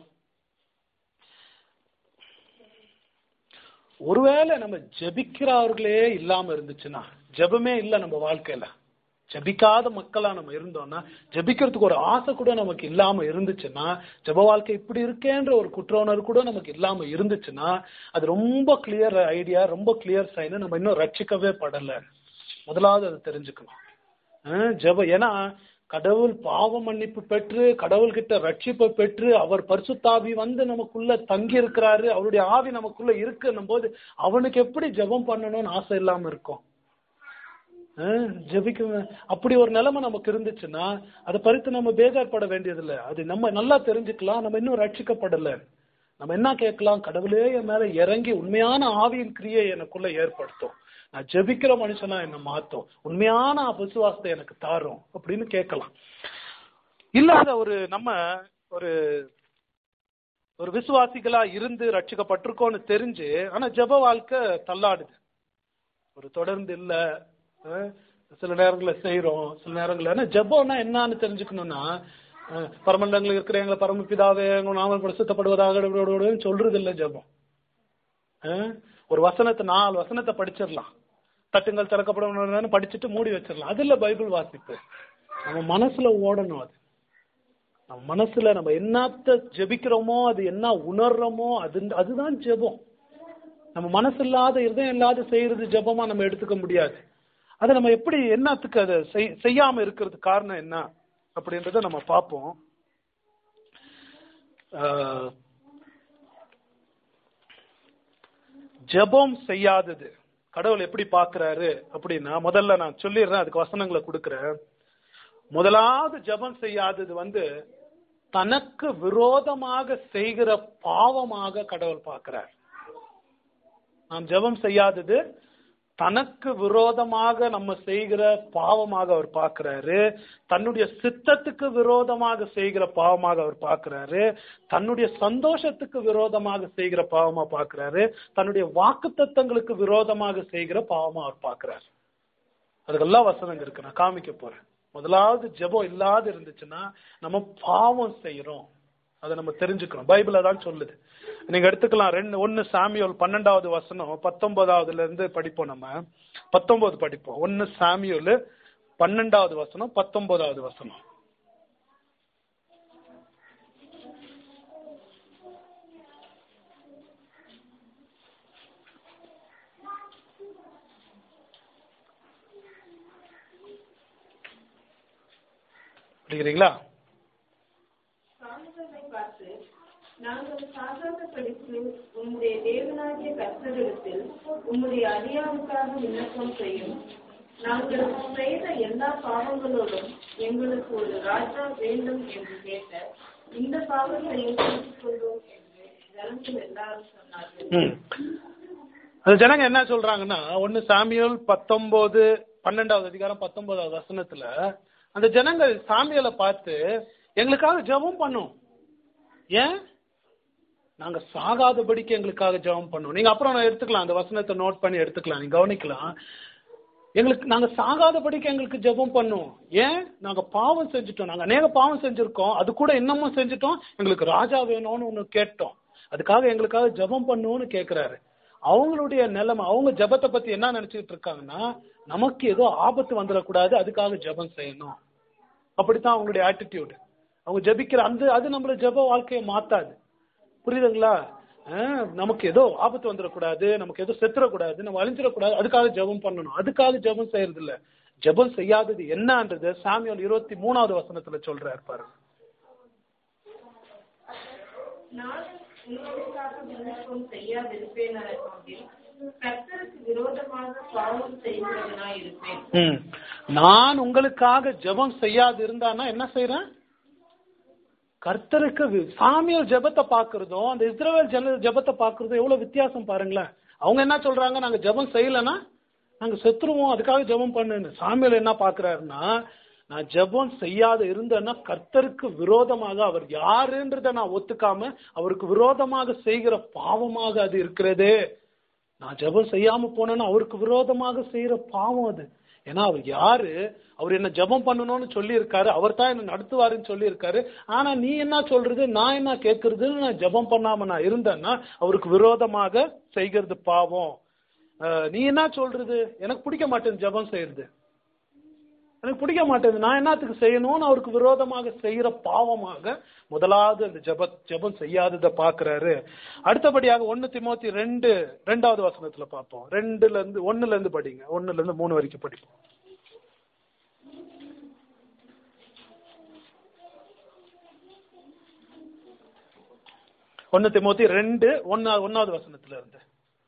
ஒருவேளை நம்ம ஜெபிக்கிறவர்களே இல்லாம இருந்துச்சுன்னா ஜெபமே இல்ல நம்ம வாழ்க்கையில ஜெபிக்காத மக்களா நம்ம இருந்தோம்னா ஜெபிக்கிறதுக்கு ஒரு ஆசை கூட நமக்கு இல்லாம இருந்துச்சுன்னா ஜெப வாழ்க்கை இப்படி இருக்கேன்ற ஒரு குற்ற உணர்வு கூட நமக்கு இல்லாம இருந்துச்சுன்னா அது ரொம்ப கிளியர் ஐடியா ரொம்ப கிளியர் சைன் நம்ம இன்னும் ரட்சிக்கவே படல முதலாவது அதை தெரிஞ்சுக்கணும் அஹ் ஜெப ஏன்னா கடவுள் பாவ மன்னிப்பு பெற்று கடவுள்கிட்ட ரட்சிப்பை பெற்று அவர் பரிசுத்தாவி வந்து நமக்குள்ள தங்கி இருக்கிறாரு அவருடைய ஆவி நமக்குள்ள இருக்குன்னும் போது அவனுக்கு எப்படி ஜெபம் பண்ணணும்னு ஆசை இல்லாம இருக்கும் அஹ் ஜெபிக்க அப்படி ஒரு நிலைமை நமக்கு இருந்துச்சுன்னா அதை பறித்து நம்ம பேஜார்பட வேண்டியதில்லை அது நம்ம நல்லா தெரிஞ்சுக்கலாம் நம்ம இன்னும் ரட்சிக்கப்படல நம்ம என்ன கேட்கலாம் கடவுளே என் மேல இறங்கி உண்மையான ஆவியின் கிரியை எனக்குள்ள ஏற்படுத்தும் நான் ஜெபிக்கிற மனுஷனா என்ன மாத்தும் உண்மையான விசுவாசத்தை எனக்கு தாரும் அப்படின்னு கேட்கலாம் இல்லாத ஒரு நம்ம ஒரு ஒரு விசுவாசிகளா இருந்து ரட்சிக்கப்பட்டிருக்கோம்னு தெரிஞ்சு ஆனா ஜெப வாழ்க்கை தள்ளாடுது ஒரு தொடர்ந்து இல்ல அஹ் சில நேரங்களில் செய்றோம் சில நேரங்களில் ஆனா ஜெபம்னா என்னன்னு தெரிஞ்சுக்கணும்னா அஹ் பரமண்டங்களில் இருக்கிற எங்களை பரமபிதாவே எங்க நாமல் பிரசுத்தப்படுவதாக சொல்றது இல்ல ஜெபம் அஹ் ஒரு வசனத்தை நாலு வசனத்தை படிச்சிடலாம் தட்டுங்கள் திறக்கப்படும் படிச்சுட்டு மூடி வச்சிடலாம் அது இல்ல பைபிள் வாசிப்பு நம்ம மனசுல ஓடணும் அது நம்ம மனசுல நம்ம என்னத்த ஜெபிக்கிறோமோ அது என்ன உணர்றோமோ அது அதுதான் ஜெபம் நம்ம மனசு இல்லாத இருதயம் இல்லாத செய்யறது ஜெபமா நம்ம எடுத்துக்க முடியாது அதை நம்ம எப்படி என்னத்துக்கு அதை செய்- செய்யாம இருக்கிறதுக்கு காரணம் என்ன அப்படின்றத நம்ம பார்ப்போம் ஆஹ், ஜெபம் செய்யாதது கடவுள் எப்படி பார்க்கறாரு அப்படின்னா முதல்ல நான் சொல்லிடுறேன் அதுக்கு வசனங்களை கொடுக்கிறேன் முதலாவது ஜெபம் செய்யாதது வந்து தனக்கு விரோதமாக செய்கிற பாவமாக கடவுள் பார்க்கிறார் நாம் ஜெபம் செய்யாதது தனக்கு விரோதமாக நம்ம செய்கிற பாவமாக அவர் பார்க்கிறாரு தன்னுடைய சித்தத்துக்கு விரோதமாக செய்கிற பாவமாக அவர் பார்க்கிறாரு தன்னுடைய சந்தோஷத்துக்கு விரோதமாக செய்கிற பாவமா பார்க்கிறாரு தன்னுடைய வாக்குத்தத்தங்களுக்கு விரோதமாக செய்கிற பாவமா அவர் பார்க்கிறாரு அதுக்கெல்லாம் வசனங்க இருக்கு நான் காமிக்க போறேன் முதலாவது ஜெபம் இல்லாத இருந்துச்சுன்னா நம்ம பாவம் செய்யறோம் அதை நம்ம தெரிஞ்சுக்கிறோம் பைபிள் தான் சொல்லுது நீங்க எடுத்துக்கலாம் ரெண்டு ஒன்னு சாமியோல் பன்னெண்டாவது வசனம் பத்தொன்பதாவதுல இருந்து படிப்போம் நம்ம பத்தொன்பது படிப்போம் ஒன்னு சாமியோல் பன்னெண்டாவது வசனம் பத்தொன்பதாவது வசனம் படிக்கிறீங்களா சாமுவேலை பார்த்து நாங்கள் சாகாத படித்து உம்முடைய தேவனாகிய கர்த்தரிடத்தில் உம்முடைய அடியானுக்காக விண்ணப்பம் செய்யும் நாங்கள் செய்த எல்லா பாவங்களோடும் எங்களுக்கு ஒரு ராஜா வேண்டும் என்று கேட்ட இந்த பாவத்தையும் குறித்துக் கொள்வோம் என்று ஜனங்கள் எல்லாரும் சொன்னார்கள் ம். அது ஜனங்க என்ன சொல்றாங்கன்னா ஒன்னு சாமியல் பத்தொன்பது பன்னெண்டாவது அதிகாரம் பத்தொன்பதாவது வசனத்துல அந்த ஜனங்கள் சாமியலை பார்த்து எங்களுக்காக ஜெபம் பண்ணும் ஏன் நாங்க சாகாதபடிக்கு எங்களுக்காக ஜெபம் பண்ணும் நீங்க அப்புறம் நான் எடுத்துக்கலாம் அந்த வசனத்தை நோட் பண்ணி எடுத்துக்கலாம் நீங்க கவனிக்கலாம் எங்களுக்கு நாங்க சாகாதபடிக்கு எங்களுக்கு ஜெபம் பண்ணும் ஏன் நாங்க பாவம் செஞ்சுட்டோம் நாங்க அநேக பாவம் செஞ்சிருக்கோம் அது கூட இன்னமும் செஞ்சுட்டோம் எங்களுக்கு ராஜா வேணும்னு ஒண்ணு கேட்டோம் அதுக்காக எங்களுக்காக ஜெபம் பண்ணுன்னு கேக்குறாரு அவங்களுடைய நிலைமை அவங்க ஜெபத்தை பத்தி என்ன நினைச்சிட்டு இருக்காங்கன்னா நமக்கு ஏதோ ஆபத்து வந்துடக்கூடாது அதுக்காக ஜெபம் செய்யணும் அப்படித்தான் அவங்களுடைய ஆட்டிடியூட் அவங்க ஜெபிக்கிற அந்த அது நம்மள ஜெப வாழ்க்கையை மாத்தாது புரியுதுங்களா அஹ், நமக்கு ஏதோ ஆபத்து வந்துடக்கூடாது நமக்கு ஏதோ செத்துறக்கூடாது நம்ம அழிஞ்சிடக்கூடாது அதுக்காக ஜெபம் பண்ணணும் அதுக்காக ஜெபம் செய்யறது இல்ல ஜெபம் செய்யாதது என்னன்றது சாமியல் இருபத்தி மூணாவது வசனத்துல சொல்றாரு பாருங்க நான் உங்களுக்காக விண்ணப்பம் செய்யாதிருப்பேனாகில் கர்த்தருக்கு விரோதமாக பாவம் செய்கிறவனாயிருப்பேன் ம். நான் உங்களுக்காக ஜெபம் செய்யாது இருந்தானா என்ன செய்யறேன் கர்த்தருக்கு வி- சாமியல் ஜெபத்தை பார்க்கறதும் அந்த இஸ்ரவேல் ஜன ஜெபத்தை பார்க்கறதும் எவ்வளவு வித்தியாசம் பாருங்களேன் அவங்க என்ன சொல்றாங்க நாங்க ஜெபம் செய்யலைன்னா நாங்க செத்துருவோம் அதுக்காக ஜெபம் பண்ணுன்னு சாமியல் என்ன பார்க்கறாருன்னா நான் ஜெபம் செய்யாத இருந்தேன்னா கர்த்தருக்கு விரோதமாக அவர் யாருன்றத நான் ஒத்துக்காம அவருக்கு விரோதமாக செய்கிற பாவமாக அது இருக்கிறதே நான் ஜெபம் செய்யாம போனேன்னா அவருக்கு விரோதமாக செய்யற பாவம் அது ஏன்னா அவர் யாரு அவர் என்ன ஜெபம் பண்ணணும்னு சொல்லி இருக்காரு அவர் தான் என்ன நடத்துவாருன்னு சொல்லி இருக்காரு ஆனா நீ என்ன சொல்றது நான் என்ன கேட்கறதுன்னு நான் ஜெபம் பண்ணாம நான் இருந்தேன்னா அவருக்கு விரோதமாக செய்கிறது பாவம் அஹ், நீ என்ன சொல்றது எனக்கு பிடிக்க மாட்டேன் ஜெபம் செய்யறது எனக்கு பிடிக்க மாட்டேங்குது நான் என்னத்துக்கு செய்யணும்னு அவருக்கு விரோதமாக செய்யற பாவமாக முதலாவது அந்த ஜெப ஜெபம் செய்யாததை பாக்குறாரு அடுத்தபடியாக ஒன்னு திமோத்தி ரெண்டு ரெண்டாவது வசனத்துல பார்ப்போம் ரெண்டுல இருந்து ஒண்ணுல இருந்து படிங்க ஒண்ணுல இருந்து மூணு வரைக்கும் படிப்போம் ஒன்னு திமோத்தி ரெண்டு ஒன்னா ஒன்னாவது வசனத்துல இருந்து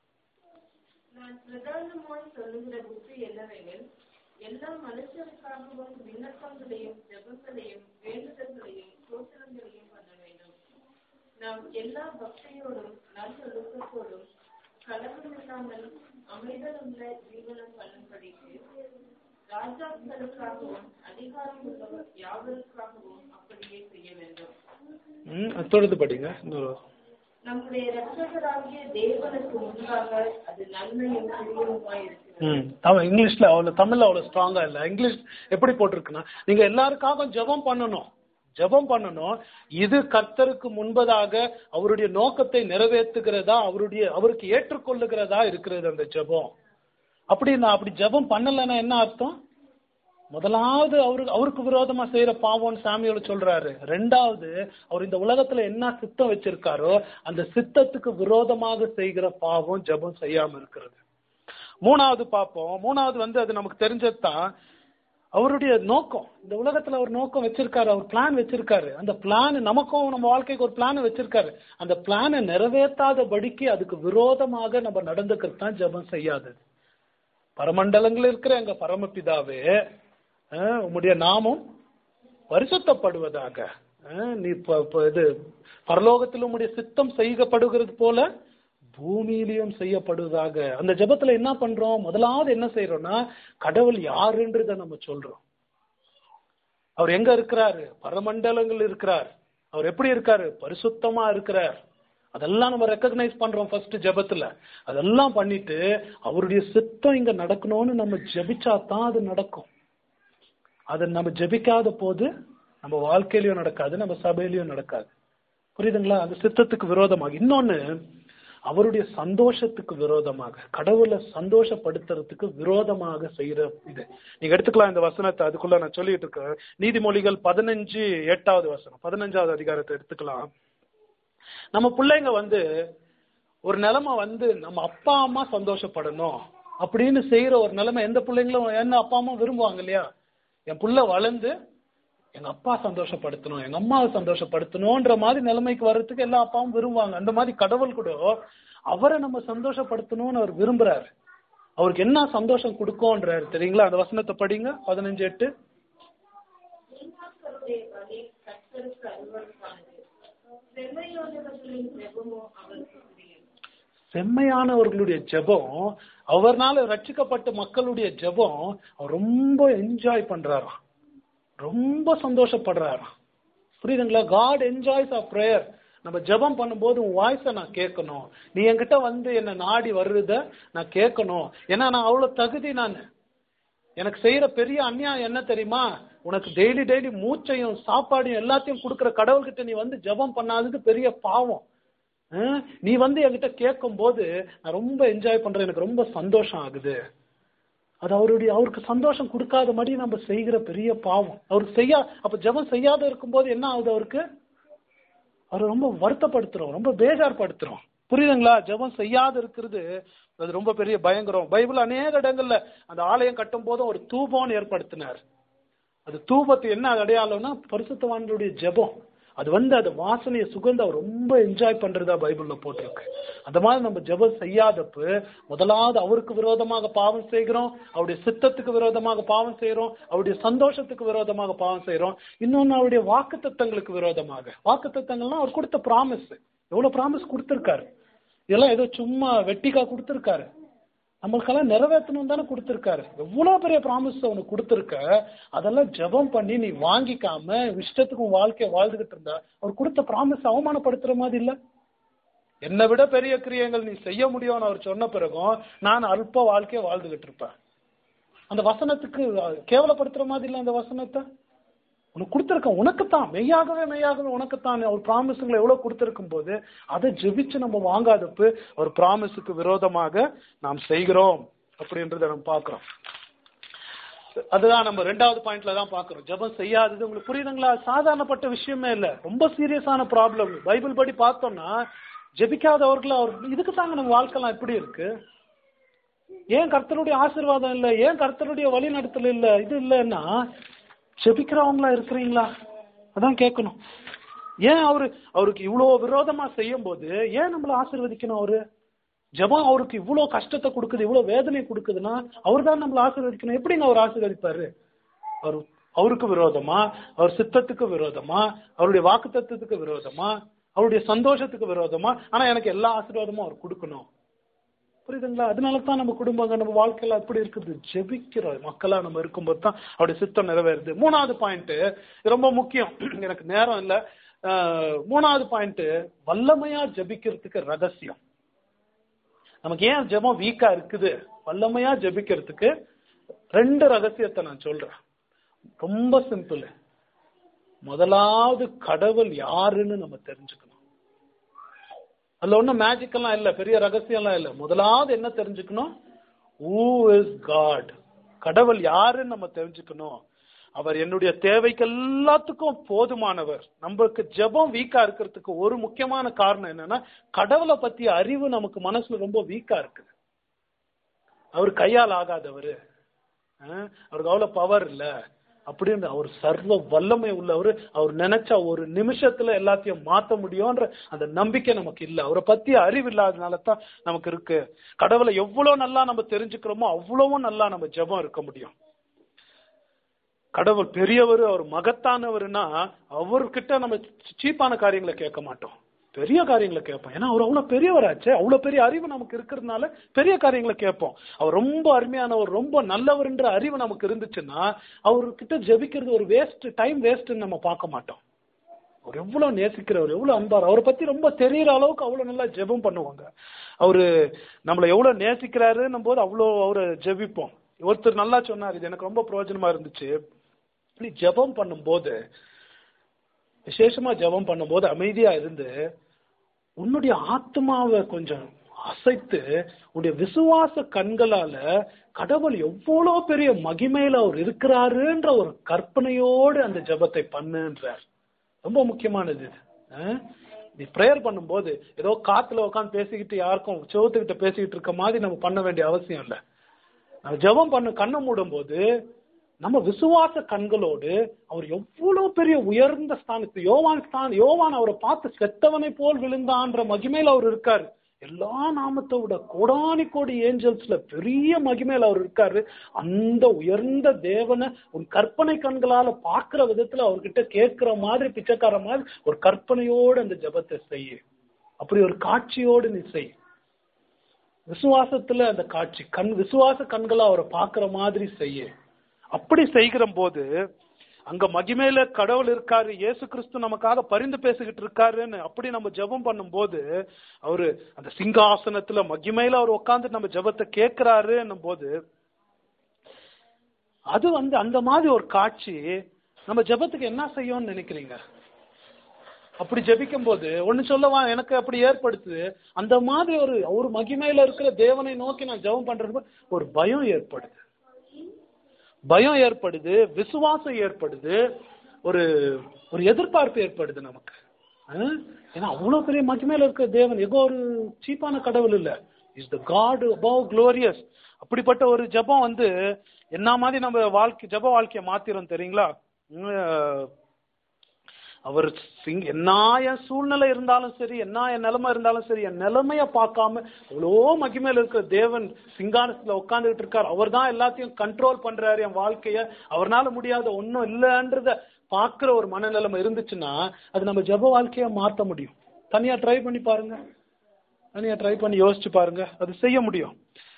நான் பிரதானமாய் சொல்லுகிற புத்தி என்னவெனில் எல்லா மனுஷருக்காகவும் விண்ணப்பங்களையும் ஜெபங்களையும் வேண்டுதல்களையும் சோத்திரங்களையும் பண்ண வேண்டும் நாம் எல்லா பக்தியோடும் நல்லொழுக்கத்தோடும் கலவரமில்லாமல் அமைதலுள்ள ஜீவனம் பண்ணும்படிக்கு ராஜாக்களுக்காகவும் அதிகாரம் உள்ளவர் யாவருக்காகவும் அப்படியே செய்ய வேண்டும் ம், தொடர்ந்து படிங்க இன்னொரு நம்முடைய ரட்சகராகிய தேவனுக்கு முன்பாக அது நன்மையும் பிரியமுமாய் இருக்கிறது ம் தமிழ் இங்கிலீஷ்ல அவ்வளவு தமிழ்ல அவ்வளவு ஸ்ட்ராங்கா இல்ல இங்கிலீஷ் எப்படி போட்டிருக்குன்னா நீங்க எல்லாருக்காகவும் ஜெபம் பண்ணணும் ஜெபம் பண்ணணும் இது கர்த்தருக்கு முன்பதாக அவருடைய நோக்கத்தை நிறைவேற்றுகிறதா அவருடைய அவருக்கு ஏற்றுக்கொள்ளுகிறதா இருக்கிறது அந்த ஜெபம் அப்படி நான் அப்படி ஜெபம் பண்ணலைன்னா என்ன அர்த்தம் முதலாவது அவரு அவருக்கு விரோதமா செய்யற பாவம்னு சாமியோட சொல்றாரு ரெண்டாவது அவர் இந்த உலகத்துல என்ன சித்தம் வச்சிருக்காரோ அந்த சித்தத்துக்கு விரோதமாக செய்கிற பாவம் ஜெபம் செய்யாம இருக்கிறது மூணாவது பார்ப்போம் மூணாவது வந்து அது நமக்கு தெரிஞ்சதுதான் அவருடைய நோக்கம் இந்த உலகத்துல அவர் நோக்கம் வச்சிருக்காரு அவர் பிளான் வச்சிருக்காரு அந்த பிளான் நமக்கும் நம்ம வாழ்க்கைக்கு ஒரு பிளான் வச்சிருக்காரு அந்த பிளானை நிறைவேற்றாதபடிக்கு அதுக்கு விரோதமாக நம்ம நடந்துக்கிறது தான் ஜெபம் செய்யாது பரமண்டலங்கள் இருக்கிற எங்க பரமபிதாவே அஹ், உம்முடைய நாமம் பரிசுத்தப்படுவதாக அஹ், நீ ப- ப- இது பரலோகத்தில் உம்முடைய சித்தம் செய்யப்படுகிறது போல பூமியிலையும் செய்யப்படுவதாக அந்த ஜெபத்துல என்ன பண்றோம் முதலாவது என்ன செய்யறோம்னா கடவுள் யாருன்றத நம்ம சொல்றோம் அவர் எங்க இருக்கிறாரு பரமண்டலங்கள் இருக்கிறார் அவர் எப்படி இருக்காரு பரிசுத்தமா இருக்கிறார் அதெல்லாம் நம்ம ரெக்கக்னைஸ் பண்றோம் ஃபர்ஸ்ட் ஜெபத்துல அதெல்லாம் பண்ணிட்டு அவருடைய சித்தம் இங்க நடக்கணும்னு நம்ம ஜெபிச்சா தான் அது நடக்கும் அது நம்ம ஜெபிக்காத போது நம்ம வாழ்க்கையிலயும் நடக்காது நம்ம சபையிலயும் நடக்காது புரியுதுங்களா அந்த சித்தத்துக்கு விரோதமாக இன்னொன்னு அவருடைய சந்தோஷத்துக்கு விரோதமாக கடவுளை சந்தோஷப்படுத்துறதுக்கு விரோதமாக செய்யற இது நீங்க எடுத்துக்கலாம் இந்த வசனத்தை அதுக்குள்ள நான் சொல்லிட்டு இருக்கேன் நீதிமொழிகள் பதினஞ்சு எட்டாவது வசனம் பதினஞ்சாவது அதிகாரத்தை எடுத்துக்கலாம் நம்ம பிள்ளைங்க வந்து ஒரு நிலைமை வந்து நம்ம அப்பா அம்மா சந்தோஷப்படணும் அப்படின்னு செய்யற ஒரு நிலைமை எந்த பிள்ளைங்களும் என்ன அப்பா அம்மா விரும்புவாங்க இல்லையா என் புள்ள வளர்ந்து எங்க அப்பா சந்தோஷப்படுத்தணும் எங்க அம்மாவை சந்தோஷப்படுத்தணும்ன்ற மாதிரி நிலைமைக்கு வர்றதுக்கு எல்லா அப்பாவும் விரும்புவாங்க அந்த மாதிரி கடவுள் கூட அவரை நம்ம சந்தோஷப்படுத்தணும்னு அவர் விரும்புறாரு அவருக்கு என்ன சந்தோஷம் கொடுக்கும்ன்றாரு தெரியுங்களா அந்த வசனத்தை படிங்க பதினஞ்சு எட்டு நீதிமான்களுடைய வழி கர்த்தருக்கு அருவருப்பானது செம்மையுள்ளவர்களின் ஜெபமோ அவருக்கு பிரியம் செம்மையானவர்களுடைய ஜெபம் அவர்னால ரட்சிக்கப்பட்ட மக்களுடைய ஜெபம் அவர் ரொம்ப என்ஜாய் பண்றாராம் ரொம்ப சந்தோஷப்படுறாராம் புரியுதுங்களா காட் என்ஜாய்ஸ் ஆஃப் ப்ரேயர் நம்ம ஜெபம் பண்ணும்போது உன் வாய்ஸை நான் கேட்கணும் நீ என்கிட்ட வந்து என்ன நாடி வர்றத நான் கேட்கணும் ஏன்னா நான் அவ்வளவு தகுதி நான் எனக்கு செய்யற பெரிய அநியாயம் என்ன தெரியுமா உனக்கு டெய்லி டெய்லி மூச்சையும் சாப்பாடையும் எல்லாத்தையும் கொடுக்குற கடவுள்கிட்ட நீ வந்து ஜெபம் பண்ணாதது பெரிய பாவம் அஹ், நீ வந்து என்கிட்ட கேட்கும் போது நான் ரொம்ப என்ஜாய் பண்றேன் எனக்கு ரொம்ப சந்தோஷம் ஆகுது அது அவருடைய அவருக்கு சந்தோஷம் கொடுக்காத மாதிரி நம்ம செய்கிற பெரிய பாவம் அவருக்கு செய்யா அப்ப ஜெபம் செய்யாத இருக்கும்போது என்ன ஆகுது அவருக்கு அவர் ரொம்ப வருத்தப்படுத்துறோம் ரொம்ப பேஜார்படுத்துறோம் புரியுதுங்களா ஜெபம் செய்யாத இருக்கிறது அது ரொம்ப பெரிய பயங்கரம் பைபிள் அநேக இடங்கள்ல அந்த ஆலயம் கட்டும் போதும் ஒரு தூபம்னு ஏற்படுத்தினார் அது தூபத்து என்ன அடையாளம்னா பரிசுத்தவான்களுடைய ஜெபம் அது வந்து அது வாசனையை சுகந்த அவர் ரொம்ப என்ஜாய் பண்றதா பைபிள்ல போட்டிருக்கு அந்த மாதிரி நம்ம ஜெபம் செய்யாதப்ப முதலாவது அவருக்கு விரோதமாக பாவம் செய்கிறோம் அவருடைய சித்தத்துக்கு விரோதமாக பாவம் செய்கிறோம் அவருடைய சந்தோஷத்துக்கு விரோதமாக பாவம் செய்கிறோம் இன்னொன்னு அவருடைய வாக்கு தத்தங்களுக்கு விரோதமாக வாக்கு தத்தங்கள்லாம் அவர் கொடுத்த ப்ராமிஸ் எவ்வளவு ப்ராமிஸ் கொடுத்திருக்காரு இதெல்லாம் ஏதோ சும்மா வெட்டிக்கா கொடுத்திருக்காரு நம்மளுக்கெல்லாம் நிறைவேற்றணும் தானே கொடுத்துருக்காரு எவ்வளோ பெரிய ப்ராமிஸ் அவனுக்கு கொடுத்துருக்க அதெல்லாம் ஜெபம் பண்ணி நீ வாங்கிக்காம இஷ்டத்துக்கு உன் வாழ்க்கையை வாழ்ந்துகிட்டு இருந்தா அவர் கொடுத்த ப்ராமிஸ் அவமானப்படுத்துற மாதிரி இல்லை என்னை விட பெரிய கிரியங்கள் நீ செய்ய முடியும்னு அவர் சொன்ன பிறகும் நான் அல்ப வாழ்க்கையை வாழ்ந்துகிட்டு இருப்பேன் அந்த வசனத்துக்கு கேவலப்படுத்துற மாதிரி இல்லை அந்த வசனத்தை உனக்கு கொடுத்துருக்கேன் உனக்குத்தான் மெய்யாகவே மெய்யாகவே உனக்குத்தான் அவர் ப்ராமிஸுங்களை எவ்வளவு கொடுத்துருக்கும் போது அதை ஜெபிச்சு நம்ம வாங்காதப்பு ஒரு ப்ராமிஸுக்கு விரோதமாக நாம் செய்கிறோம் அப்படின்றத நம்ம பார்க்கிறோம் அதுதான் நம்ம ரெண்டாவது பாயிண்ட்ல தான் பார்க்கிறோம் ஜெபம் செய்யாதது உங்களுக்கு புரியுதுங்களா சாதாரணப்பட்ட விஷயமே இல்லை ரொம்ப சீரியஸான ப்ராப்ளம் பைபிள் படி பார்த்தோம்னா ஜெபிக்காதவர்கள் அவர் இதுக்கு தாங்க நம்ம வாழ்க்கைலாம் எப்படி இருக்கு ஏன் கர்த்தருடைய ஆசீர்வாதம் இல்லை ஏன் கர்த்தருடைய வழி நடத்தல் இல்லை இது இல்லைன்னா ஜெபிக்கிறவங்களா இருக்கிறீங்களா அதான் கேட்கணும் ஏன் அவரு அவருக்கு இவ்வளோ விரோதமா செய்யும் போது ஏன் நம்மள ஆசீர்வதிக்கணும் அவரு ஜெபம் அவருக்கு இவ்வளோ கஷ்டத்தை கொடுக்குது இவ்வளோ வேதனை கொடுக்குதுன்னா அவர் தான் நம்மள ஆசீர்வதிக்கணும் எப்படிங்க அவர் ஆசீர்வதிப்பாரு அவர் அவருக்கு விரோதமா அவர் சித்தத்துக்கு விரோதமா அவருடைய வாக்கு தத்துவத்துக்கு விரோதமா அவருடைய சந்தோஷத்துக்கு விரோதமா ஆனா எனக்கு எல்லா ஆசீர்வாதமும் அவர் கொடுக்கணும் புரியுதுங்களா அதனால தான் நம்ம குடும்பங்க நம்ம வாழ்க்கையில அப்படி இருக்குது ஜெபிக்கிற மக்களா நம்ம இருக்கும்போது தான் அவருடைய சித்தம் நிறைவேறுது மூணாவது பாயிண்ட் ரொம்ப முக்கியம் எனக்கு நேரம் இல்லை மூணாவது பாயிண்ட் வல்லமையா ஜெபிக்கிறதுக்கு ரகசியம் நமக்கு ஏன் ஜெபம் வீக்கா இருக்குது வல்லமையா ஜெபிக்கிறதுக்கு ரெண்டு ரகசியத்தை நான் சொல்றேன் ரொம்ப சிம்பிள் முதலாவது கடவுள் யாருன்னு நம்ம தெரிஞ்சுக்கணும் அதுல ஒன்றும் மேஜிக் எல்லாம் இல்லை பெரிய ரகசியம்லாம் இல்லை முதலாவது என்ன தெரிஞ்சுக்கணும் ஊ இஸ் காட் கடவுள் யாருன்னு நம்ம தெரிஞ்சுக்கணும் அவர் என்னுடைய தேவைக்கு எல்லாத்துக்கும் போதுமானவர் நம்மளுக்கு ஜெபம் வீக்கா இருக்கிறதுக்கு ஒரு முக்கியமான காரணம் என்னன்னா கடவுளை பத்தி அறிவு நமக்கு மனசுல ரொம்ப வீக்கா இருக்குது அவர் கையால் ஆகாதவர் அவருக்கு அவ்வளவு பவர் இல்ல அப்படின்னு அவர் சர்வ வல்லமை உள்ளவர் அவர் நினைச்சா ஒரு நிமிஷத்துல எல்லாத்தையும் மாத்த முடியும்ன்ற அந்த நம்பிக்கை நமக்கு இல்ல அவரை பத்தி அறிவு இல்லாதனால தான் நமக்கு இருக்கு கடவுளை எவ்வளவு நல்லா நம்ம தெரிஞ்சுக்கிறோமோ அவ்வளவும் நல்லா நம்ம ஜெபம் இருக்க முடியும் கடவுள் பெரியவர் அவர் மகத்தானவர்னா அவர்கிட்ட நம்ம சீப்பான காரியங்களை கேட்க மாட்டோம் பெரிய காரியங்களை கேட்போம் ஏன்னா அவர் அவ்வளவு பெரியவராச்சே அவ்வளவு பெரிய அறிவு நமக்கு இருக்கிறதுனால பெரிய காரியங்களை கேட்போம் அவர் ரொம்ப அருமையானவர் ரொம்ப நல்லவர்ன்ற அறிவு நமக்கு இருந்துச்சுன்னா அவர்கிட்ட ஜெபிக்கிறது ஒரு வேஸ்ட் டைம் வேஸ்ட்னு நம்ம பார்க்க மாட்டோம் அவர் எவ்வளவு நேசிக்கிறவர் எவ்வளவு அன்பார் அவரை பத்தி ரொம்ப தெரியற அளவுக்கு அவ்வளவு நல்லா ஜெபம் பண்ணுவாங்க அவரு நம்மளை எவ்வளவு நேசிக்கிறாருன்னும் போது அவ்வளோ அவரை ஜெபிப்போம் ஒருத்தர் நல்லா சொன்னார் இது எனக்கு ரொம்ப பிரயோஜனமா இருந்துச்சு இப்படி ஜெபம் பண்ணும்போது விசேஷமா ஜெபம் பண்ணும்போது அமைதியா இருந்து உன்னுடைய ஆத்மாவை கொஞ்சம் அசைத்து உன்னுடைய விசுவாச கண்களால கடவுள் எவ்வளோ பெரிய மகிமையில அவர் இருக்கிறாருன்ற ஒரு கற்பனையோடு அந்த ஜெபத்தை பண்ணுன்றார் ரொம்ப முக்கியமானது இது அஹ்? நீ ப்ரேயர் பண்ணும்போது ஏதோ காத்துல உட்காந்து பேசிக்கிட்டு யாருக்கும் செவத்துக்கிட்ட பேசிக்கிட்டு இருக்க மாதிரி நம்ம பண்ண வேண்டிய அவசியம் இல்லை நம்ம ஜெபம் பண்ண கண்ணை மூடும் போது நம்ம விசுவாச கண்களோடு அவர் எவ்வளவு பெரிய உயர்ந்த ஸ்தானத்து யோவான் ஸ்தான் யோவான் அவரை பார்த்து செத்தவனை போல் விழுந்தான்ற மகிமையில அவர் இருக்காரு எல்லா நாமத்தை விட கோடானி கோடி ஏஞ்சல்ஸ்ல பெரிய மகிமையில அவர் இருக்காரு அந்த உயர்ந்த தேவனை உன் கற்பனை கண்களால பார்க்கிற விதத்துல அவர்கிட்ட கேட்கிற மாதிரி பிச்சைக்கார மாதிரி ஒரு கற்பனையோடு அந்த ஜெபத்தை செய்ய அப்படி ஒரு காட்சியோடு நீ செய் விசுவாசத்துல அந்த காட்சி கண் விசுவாச கண்களா அவரை பார்க்கிற மாதிரி செய்ய அப்படி செய்கிற போது அங்க மகிமையில கடவுள் இருக்காரு இயேசு கிறிஸ்து நமக்காக பரிந்து பேசிக்கிட்டு இருக்காருன்னு அப்படி நம்ம ஜெபம் பண்ணும்போது அவரு அந்த சிங்காசனத்துல மகிமையில அவர் உட்காந்து நம்ம ஜெபத்தை கேட்கிறாருன்னும் போது அது வந்து அந்த மாதிரி ஒரு காட்சி நம்ம ஜெபத்துக்கு என்ன செய்யும்னு நினைக்கிறீங்க அப்படி ஜெபிக்கும் போது ஒன்னு சொல்லவா எனக்கு அப்படி ஏற்படுத்துது அந்த மாதிரி ஒரு ஒரு மகிமையில இருக்கிற தேவனை நோக்கி நான் ஜெபம் பண்றது ஒரு பயம் ஏற்படுது பயம் ஏற்படுது விசுவாசம் ஏற்படுது ஒரு ஒரு எதிர்பார்ப்பு ஏற்படுது நமக்கு அஹ்? ஏன்னா அவ்வளவு பெரிய மகிமையில இருக்கிற தேவன் எகோ ஒரு சீப்பான கடவுள் இல்ல is the God above glorious அப்படிப்பட்ட ஒரு ஜெபம் வந்து என்ன மாதிரி நம்ம வாழ்க்கை ஜெப வாழ்க்கையை மாத்திரும் தெரியுங்களா உம், அவர் சிங் என்ன என் சூழ்நிலை இருந்தாலும் சரி என்ன என் நிலைமை இருந்தாலும் சரி என் நிலைமைய பார்க்காம அவ்வளோ மகிமையில இருக்கிற தேவன் சிங்கானத்துல உட்கார்ந்துகிட்டு இருக்கார் அவர் தான் எல்லாத்தையும் கண்ட்ரோல் பண்றாரு என் வாழ்க்கைய அவர்னால முடியாத ஒன்றும் இல்லைன்றத பார்க்கிற ஒரு மனநிலைமை இருந்துச்சுன்னா அது நம்ம ஜெப வாழ்க்கைய மாற்ற முடியும் தனியா ட்ரை பண்ணி பாருங்க தனியா ட்ரை பண்ணி யோசிச்சு பாருங்க அது செய்ய முடியும்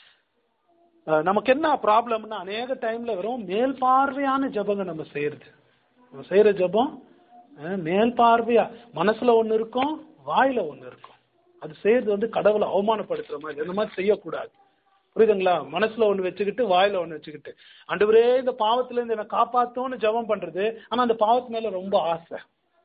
அஹ் நமக்கு என்ன ப்ராப்ளம்னா அநேக டைம்ல வெறும் மேல் பார்வையான ஜபங்க நம்ம செய்யறது நம்ம செய்யற ஜபம் அஹ் மேல் பார்வையா மனசுல ஒண்ணு இருக்கும் வாயில ஒண்ணு இருக்கும் அது செய்யறது வந்து கடவுளை அவமானப்படுத்துற மாதிரி அந்த மாதிரி செய்யக்கூடாது புரியுதுங்களா மனசுல ஒண்ணு வச்சுக்கிட்டு வாயில ஒண்ணு வச்சுக்கிட்டு ஆண்டவரே இந்த பாவத்துல இருந்து என்னை காப்பாத்தோன்னு ஜெபம் பண்றது ஆனா அந்த பாவத்து மேல ரொம்ப ஆசை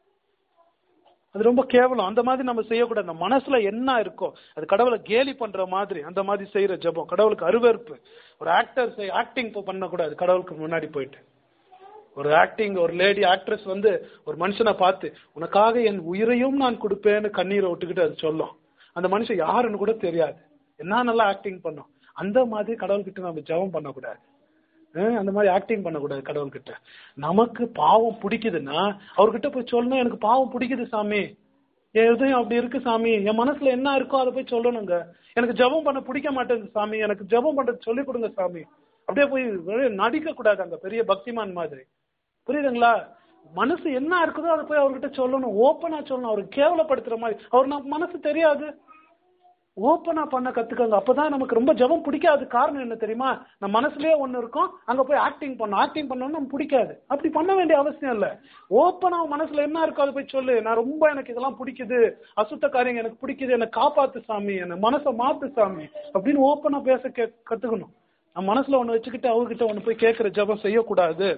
அது ரொம்ப கேவலம் அந்த மாதிரி நம்ம செய்யக்கூடாது நம்ம மனசுல என்ன இருக்கோ அது கடவுளை கேலி பண்ற மாதிரி அந்த மாதிரி செய்யற ஜெபம் கடவுளுக்கு அருவருப்பு ஒரு ஆக்டர் ஆக்டிங் பண்ணக்கூடாது கடவுளுக்கு முன்னாடி போயிட்டு ஒரு ஆக்டிங் ஒரு லேடி ஆக்ட்ரஸ் வந்து ஒரு மனுஷனை பார்த்து உனக்காக என் உயிரையும் நான் கொடுப்பேன்னு கண்ணீரை விட்டுக்கிட்டு அது சொல்லும் அந்த மனுஷன் யாருன்னு கூட தெரியாது என்ன நல்லா ஆக்டிங் பண்ணும் அந்த மாதிரி கடவுள்கிட்ட நம்ம ஜெபம் பண்ணக்கூடாது அஹ் அந்த மாதிரி ஆக்டிங் பண்ணக்கூடாது கடவுள்கிட்ட நமக்கு பாவம் பிடிக்குதுன்னா அவர்கிட்ட போய் சொல்லணும் எனக்கு பாவம் பிடிக்குது சாமி என் இதயம் அப்படி இருக்கு சாமி என் மனசுல என்ன இருக்கோ அதை போய் சொல்லணுங்க எனக்கு ஜெபம் பண்ண பிடிக்க மாட்டேங்குது சாமி எனக்கு ஜெபம் பண்றது சொல்லி கொடுங்க சாமி அப்படியே போய் நடிக்க கூடாது அங்க பெரிய பக்திமான் மாதிரி புரியுதுங்களா மனசு என்ன இருக்குதோ அதை போய் அவர்கிட்ட சொல்லணும் ஓப்பனா சொல்லணும் அவருக்கு கேவலப்படுத்துற மாதிரி அவர் நம்ம மனசு தெரியாது ஓப்பனா பண்ண கத்துக்கங்க அப்பதான் நமக்கு ரொம்ப ஜெபம் பிடிக்காது காரணம் என்ன தெரியுமா நம்ம மனசுலயே ஒண்ணு இருக்கும் அங்க போய் ஆக்டிங் பண்ணணும் ஆக்டிங் பண்ணணும் நமக்கு பிடிக்காது அப்படி பண்ண வேண்டிய அவசியம் இல்ல ஓப்பனா மனசுல என்ன இருக்கோ அதை போய் சொல்லு நான் ரொம்ப எனக்கு இதெல்லாம் பிடிக்குது அசுத்த காரியங்க எனக்கு பிடிக்குது என்னை காப்பாத்து சாமி என்ன மனசை மாத்து சாமி அப்படின்னு ஓப்பனா பேச கே- கத்துக்கணும் நம்ம மனசுல ஒண்ணு வச்சுக்கிட்டு அவர்கிட்ட ஒண்ணு போய் கேட்கிற ஜெபம் செய்யக்கூடாது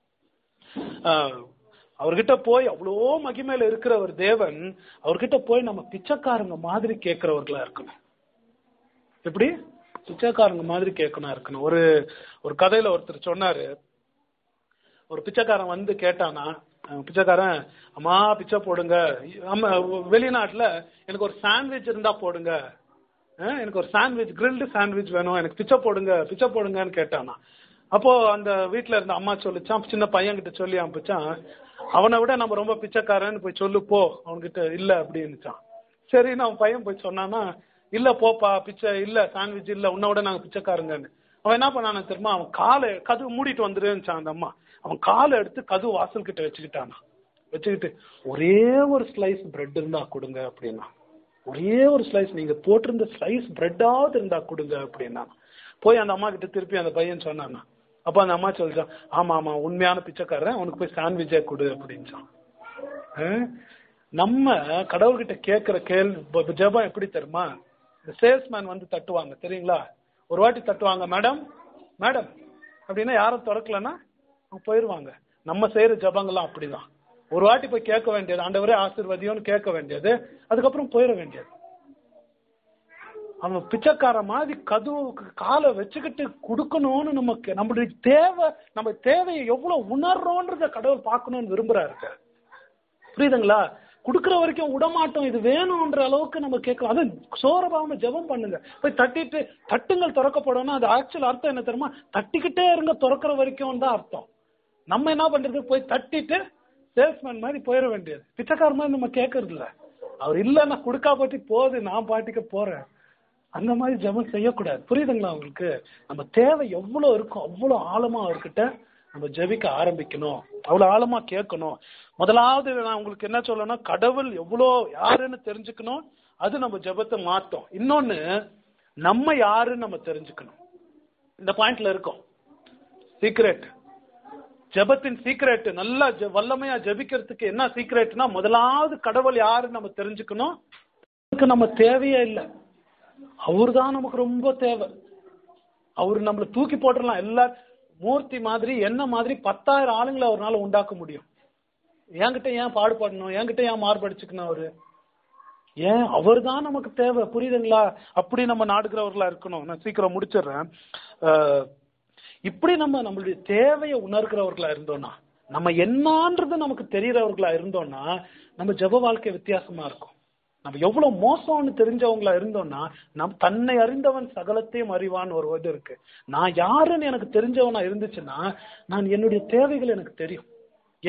ஆஹ் அவர்கிட்ட போய் அவ்வளோ மகிமையில இருக்கிற ஒரு தேவன் அவர்கிட்ட போய் நம்ம பிச்சைக்காரங்க மாதிரி கேட்கிறவர்களா இருக்கணும் எப்படி பிச்சைக்காரங்க மாதிரி கேட்கணும் இருக்கணும் ஒரு ஒரு கதையில ஒருத்தர் சொன்னாரு ஒரு பிச்சைக்காரன் வந்து கேட்டானா அஹ் பிச்சைக்காரன் அம்மா பிச்சை போடுங்க ஆமா வெளிநாட்டுல எனக்கு ஒரு சாண்ட்விச் இருந்தா போடுங்க அஹ் எனக்கு ஒரு சாண்ட்விச் கிரில்டு சாண்ட்விச் வேணும் எனக்கு பிச்சை போடுங்க பிச்சை போடுங்கன்னு கேட்டானா அப்போ அந்த வீட்ல இருந்த அம்மா சொல்லிச்சான் சின்ன பையன்கிட்ட சொல்லி அனுப்பிச்சான் அவனை விட நம்ம ரொம்ப பிச்சைக்காரன்னு போய் சொல்லு போ அவன்கிட்ட இல்ல அப்படின்னுச்சான் சரி அவன் பையன் போய் சொன்னானா இல்ல போப்பா பிச்சை இல்ல சாண்ட்விச் இல்ல உன்னை விட நாங்க பிச்சைக்காரங்கன்னு அவன் என்ன பண்ணானா தெரியுமா அவன் காலை கதவு மூடிட்டு வந்துருந்துச்சான் அந்த அம்மா அவன் காலை எடுத்து கதவு வாசல் கிட்ட வச்சுக்கிட்டானா வச்சுக்கிட்டு ஒரே ஒரு ஸ்லைஸ் பிரெட் இருந்தா கொடுங்க அப்படின்னா ஒரே ஒரு ஸ்லைஸ் நீங்க போட்டிருந்த ஸ்லைஸ் பிரெட்டாவது இருந்தா கொடுங்க அப்படின்னா போய் அந்த அம்மா கிட்ட திருப்பி அந்த பையன் சொன்னானா அப்ப அந்த அம்மா சொல்லிச்சான் ஆமா ஆமா உண்மையான பிச்சைக்காரன் அவனுக்கு போய் சாண்ட்விச்சே கொடு அப்படின்ச்சான் அஹ் நம்ம கடவுள்கிட்ட கேட்கிற கேள்வி ஜெபம் எப்படி தெரியுமா இந்த சேல்ஸ்மேன் வந்து தட்டுவாங்க தெரியுங்களா ஒரு வாட்டி தட்டுவாங்க மேடம் மேடம் அப்படின்னா யாரும் திறக்கலன்னா அவங்க போயிருவாங்க நம்ம செய்யற ஜபங்கள்லாம் அப்படிதான் ஒரு வாட்டி போய் கேட்க வேண்டியது ஆண்டவரே ஆசீர்வதியோன்னு கேட்க வேண்டியது அதுக்கப்புறம் போயிட வேண்டியது அவன் பிச்சைக்கார மாதிரி கதவுக்கு காலை வச்சுக்கிட்டு கொடுக்கணும்னு நமக்கு நம்மளுடைய தேவை நம்ம தேவையை எவ்வளவு உணர்றோன்றத கடவுள் பார்க்கணும்னு விரும்புறாரு புரியுதுங்களா கொடுக்குற வரைக்கும் விடமாட்டோம் இது வேணும்ன்ற அளவுக்கு நம்ம கேட்கலாம் அது சோரபாம ஜெபம் பண்ணுங்க போய் தட்டிட்டு தட்டுங்கள் திறக்கப்படணும் அது ஆக்சுவல் அர்த்தம் என்ன தெரியுமா தட்டிக்கிட்டே இருங்க திறக்கிற வரைக்கும் தான் அர்த்தம் நம்ம என்ன பண்றது போய் தட்டிட்டு சேல்ஸ்மேன் மாதிரி போயிட வேண்டியது பிச்சைக்கார மாதிரி நம்ம கேட்கறது இல்ல அவர் இல்லைன்னா கொடுக்கா பாட்டி போகுது நான் பாட்டிக்க போறேன் அந்த மாதிரி ஜெபம் செய்யக்கூடாது புரியுதுங்களா உங்களுக்கு நம்ம தேவை எவ்வளவு இருக்கும் அவ்வளவு ஆழமா அவர்கிட்ட நம்ம ஜெபிக்க ஆரம்பிக்கணும் அவ்வளவு ஆழமா கேட்கணும் முதலாவது நான் உங்களுக்கு என்ன சொல்லணும் கடவுள் எவ்வளோ யாருன்னு தெரிஞ்சுக்கணும் அது நம்ம ஜெபத்தை மாத்தோம் இன்னொன்னு நம்ம யாருன்னு நம்ம தெரிஞ்சுக்கணும் இந்த பாயிண்ட்ல இருக்கோம் சீக்ரெட் ஜெபத்தின் சீக்ரெட் நல்லா ஜெ- வல்லமையா ஜெபிக்கிறதுக்கு என்ன சீக்ரெட்னா முதலாவது கடவுள் யாருன்னு நம்ம தெரிஞ்சுக்கணும் அதுக்கு நம்ம தேவையே இல்லை அவர்தான் நமக்கு ரொம்ப தேவை அவர் நம்மள தூக்கி போட்டுடலாம் எல்லா மூர்த்தி மாதிரி என்ன மாதிரி பத்தாயிரம் ஆளுங்களை அவர்னால உண்டாக்க முடியும் என்கிட்ட ஏன் பாடுபடணும் என்கிட்ட ஏன் மார்படிச்சுக்கணும் அவரு ஏன் அவர் தான் நமக்கு தேவை புரியுதுங்களா அப்படி நம்ம நாடுகிறவர்களா இருக்கணும் நான் சீக்கிரம் முடிச்சிடுறேன் அஹ், இப்படி நம்ம நம்மளுடைய தேவையை உணர்கிறவர்களா இருந்தோம்னா நம்ம என்னன்றது நமக்கு தெரியறவர்களா இருந்தோம்னா நம்ம ஜெப வாழ்க்கை வித்தியாசமா இருக்கும் நம்ம எவ்வளவு மோசம்னு தெரிஞ்சவங்களா இருந்தோம்னா நம் தன்னை அறிந்தவன் சகலத்தையும் அறிவான்னு ஒரு இது இருக்கு நான் யாருன்னு எனக்கு தெரிஞ்சவனா இருந்துச்சுன்னா நான் என்னுடைய தேவைகள் எனக்கு தெரியும் ஏன்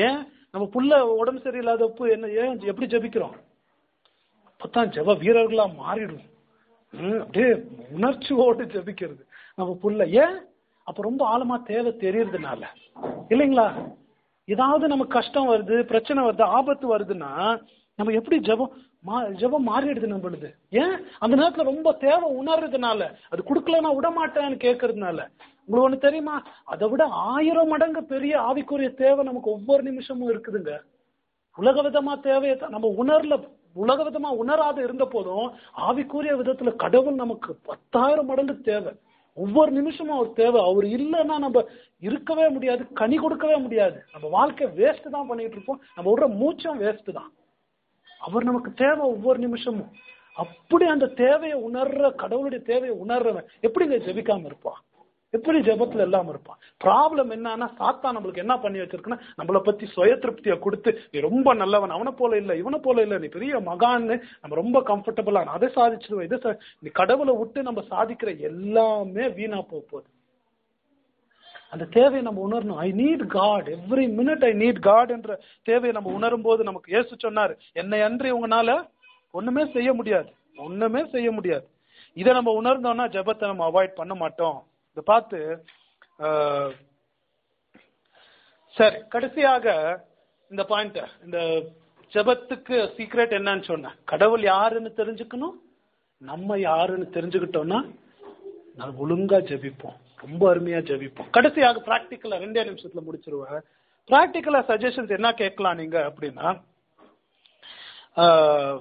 நம்ம புள்ள உடம்பு சரியில்லாதப்போ என்ன ஏன் எப்படி ஜெபிக்கிறோம் அப்பதான் ஜெப வீரர்களா மாறிடும் ம், அப்படியே உணர்ச்சியோடு ஜெபிக்கிறது நம்ம புள்ள ஏன் அப்ப ரொம்ப ஆழமா தேவை தெரியறதுனால இல்லைங்களா ஏதாவது நமக்கு கஷ்டம் வருது பிரச்சனை வருது ஆபத்து வருதுன்னா நம்ம எப்படி ஜெபம் மா ஜெபம் மாறிடுது நம்மளுது ஏன் அந்த நேரத்துல ரொம்ப தேவை உணர்றதுனால அது கொடுக்கலன்னா விட மாட்டேன்னு கேட்கறதுனால உங்களுக்கு ஒண்ணு தெரியுமா அதை விட ஆயிரம் மடங்கு பெரிய ஆவிக்குரிய தேவை நமக்கு ஒவ்வொரு நிமிஷமும் இருக்குதுங்க உலக விதமா தேவையை தான் நம்ம உணர்ல உலக விதமா உணராத இருந்த போதும் ஆவிக்குரிய விதத்துல கடவுள் நமக்கு பத்தாயிரம் மடங்கு தேவை ஒவ்வொரு நிமிஷமும் அவர் தேவை அவர் இல்லைன்னா நம்ம இருக்கவே முடியாது கனி கொடுக்கவே முடியாது நம்ம வாழ்க்கை வேஸ்ட் தான் பண்ணிட்டு இருப்போம் நம்ம விடுற மூச்சும் வேஸ்ட் தான் அவர் நமக்கு தேவை ஒவ்வொரு நிமிஷமும் அப்படி அந்த தேவையை உணர்ற கடவுளுடைய தேவையை உணர்றவன் எப்படிங்க ஜெபிக்காம இருப்பான் எப்படி ஜெபத்துல இல்லாம இருப்பான் ப்ராப்ளம் என்னன்னா சாத்தா நம்மளுக்கு என்ன பண்ணி வச்சிருக்குன்னா நம்மளை பத்தி சுய திருப்தியை கொடுத்து நீ ரொம்ப நல்லவன் அவனை போல இல்ல இவனை போல இல்ல நீ பெரிய மகான்னு நம்ம ரொம்ப கம்ஃபர்டபுளா அதை சாதிச்சிருவோம் இதை சா- நீ கடவுளை விட்டு நம்ம சாதிக்கிற எல்லாமே வீணா போக போகுது அந்த தேவையை நம்ம உணரணும் I need God every minute I need God என்ற தேவையை நம்ம உணரும் போது நமக்கு இயேசு சொன்னார் என்னை அன்றி உங்களால ஒண்ணுமே செய்ய முடியாது ஒண்ணுமே செய்ய முடியாது இதை நம்ம உணர்ந்தோம்னா ஜெபத்தை நம்ம அவாய்ட் பண்ண மாட்டோம் இதை பார்த்து ஆஹ், சரி கடைசியாக இந்த பாயிண்ட் இந்த ஜெபத்துக்கு சீக்ரெட் என்னன்னு சொன்னேன் கடவுள் யாருன்னு தெரிஞ்சுக்கணும் நம்ம யாருன்னு தெரிஞ்சுக்கிட்டோம்னா நான் ஒழுங்கா ஜெபிப்போம் ரொம்ப அருமையா ஜெபிப்போம் கடைசியாக பிராக்டிக்கலா ரெண்டே நிமிஷத்துல முடிச்சிருவேன் பிராக்டிக்கலா சஜஷன்ஸ் என்ன கேட்கலாம் நீங்க அப்படின்னா ஆஹ்,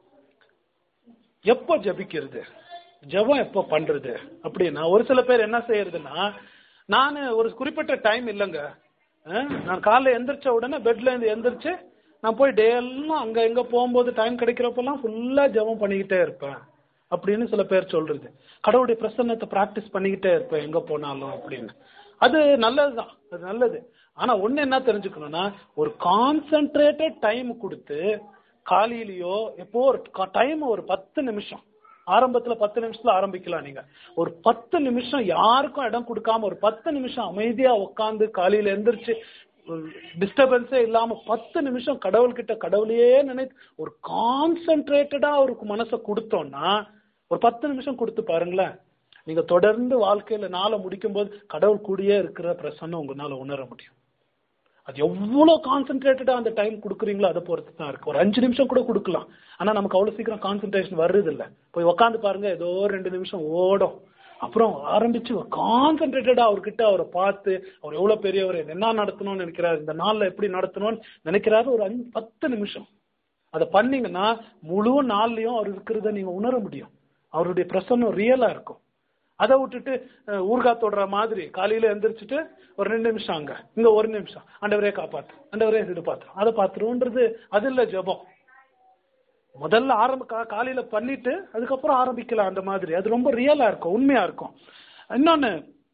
எப்போ ஜெபிக்கிறது ஜெபம் எப்போ பண்றது அப்படின்னா ஒரு சில பேர் என்ன செய்யறதுன்னா நான் ஒரு குறிப்பிட்ட டைம் இல்லைங்க அஹ், நான் காலைல எந்திரிச்ச உடனே பெட்ல இருந்து எந்திரிச்சு நான் போய் டே எல்லாம் அங்க எங்க போகும்போது டைம் கிடைக்கிறப்பெல்லாம் ஃபுல்லா ஜெபம் பண்ணிக்கிட்டே இருப்பேன் அப்படின்னு சில பேர் சொல்றது கடவுளுடைய பிரசன்னத்தை பிராக்டிஸ் பண்ணிக்கிட்டே இருப்பேன் எங்க போனாலும் அப்படின்னு அது நல்லதுதான் அது நல்லது ஆனா ஒண்ணு என்ன தெரிஞ்சுக்கணும்னா ஒரு கான்சென்ட்ரேட்டட் டைம் கொடுத்து காலையிலயோ எப்போ ஒரு டைம் ஒரு பத்து நிமிஷம் ஆரம்பத்துல பத்து நிமிஷத்துல ஆரம்பிக்கலாம் நீங்க ஒரு பத்து நிமிஷம் யாருக்கும் இடம் கொடுக்காம ஒரு பத்து நிமிஷம் அமைதியா உட்காந்து காலையில எந்திரிச்சு டிஸ்டர்பன்ஸே இல்லாம பத்து நிமிஷம் கடவுள்கிட்ட கடவுளையே நினைத்து ஒரு கான்சென்ட்ரேட்டடா அவருக்கு மனசை கொடுத்தோம்னா ஒரு பத்து நிமிஷம் கொடுத்து பாருங்களேன் நீங்க தொடர்ந்து வாழ்க்கையில நாளை முடிக்கும் போது கடவுள் கூடயே இருக்கிற பிரசன்னம் உங்களால உணர முடியும் அது எவ்வளவு கான்சென்ட்ரேட்டடா அந்த டைம் கொடுக்குறீங்களோ அதை பொறுத்து தான் இருக்கு ஒரு அஞ்சு நிமிஷம் கூட கொடுக்கலாம் ஆனா நமக்கு அவ்வளவு சீக்கிரம் கான்சென்ட்ரேஷன் வர்றது இல்ல போய் உட்காந்து பாருங்க ஏதோ ரெண்டு நிமிஷம் ஓடும் அப்புறம் ஆரம்பிச்சு கான்சென்ட்ரேட்டடா அவர்கிட்ட அவரை பார்த்து அவர் எவ்வளவு பெரியவர் என்ன நடத்தணும்னு நினைக்கிறாரு இந்த நாள்ல எப்படி நடத்தணும்னு நினைக்கிறாரு ஒரு அஞ்சு பத்து நிமிஷம் அதை பண்ணீங்கன்னா முழு நாள்லயும் அவர் இருக்கிறத நீங்க உணர முடியும் அவருடைய பிரசன்னம் ரியலா இருக்கும் அதை விட்டுட்டு அஹ், ஊர்காய் தொடுற மாதிரி காலையில எந்திரிச்சிட்டு ஒரு ரெண்டு நிமிஷம் அங்க இங்க ஒரு நிமிஷம் ஆண்டவரே காப்பாத்து ஆண்டவரே இது பாத்துரும் அதை பாத்துருவோன்றது அது இல்ல ஜெபம் முதல்ல ஆரம்ப கா- காலையில பண்ணிட்டு அதுக்கப்புறம் ஆரம்பிக்கலாம் அந்த மாதிரி அது ரொம்ப ரியலா இருக்கும் உண்மையா இருக்கும் இன்னொன்னு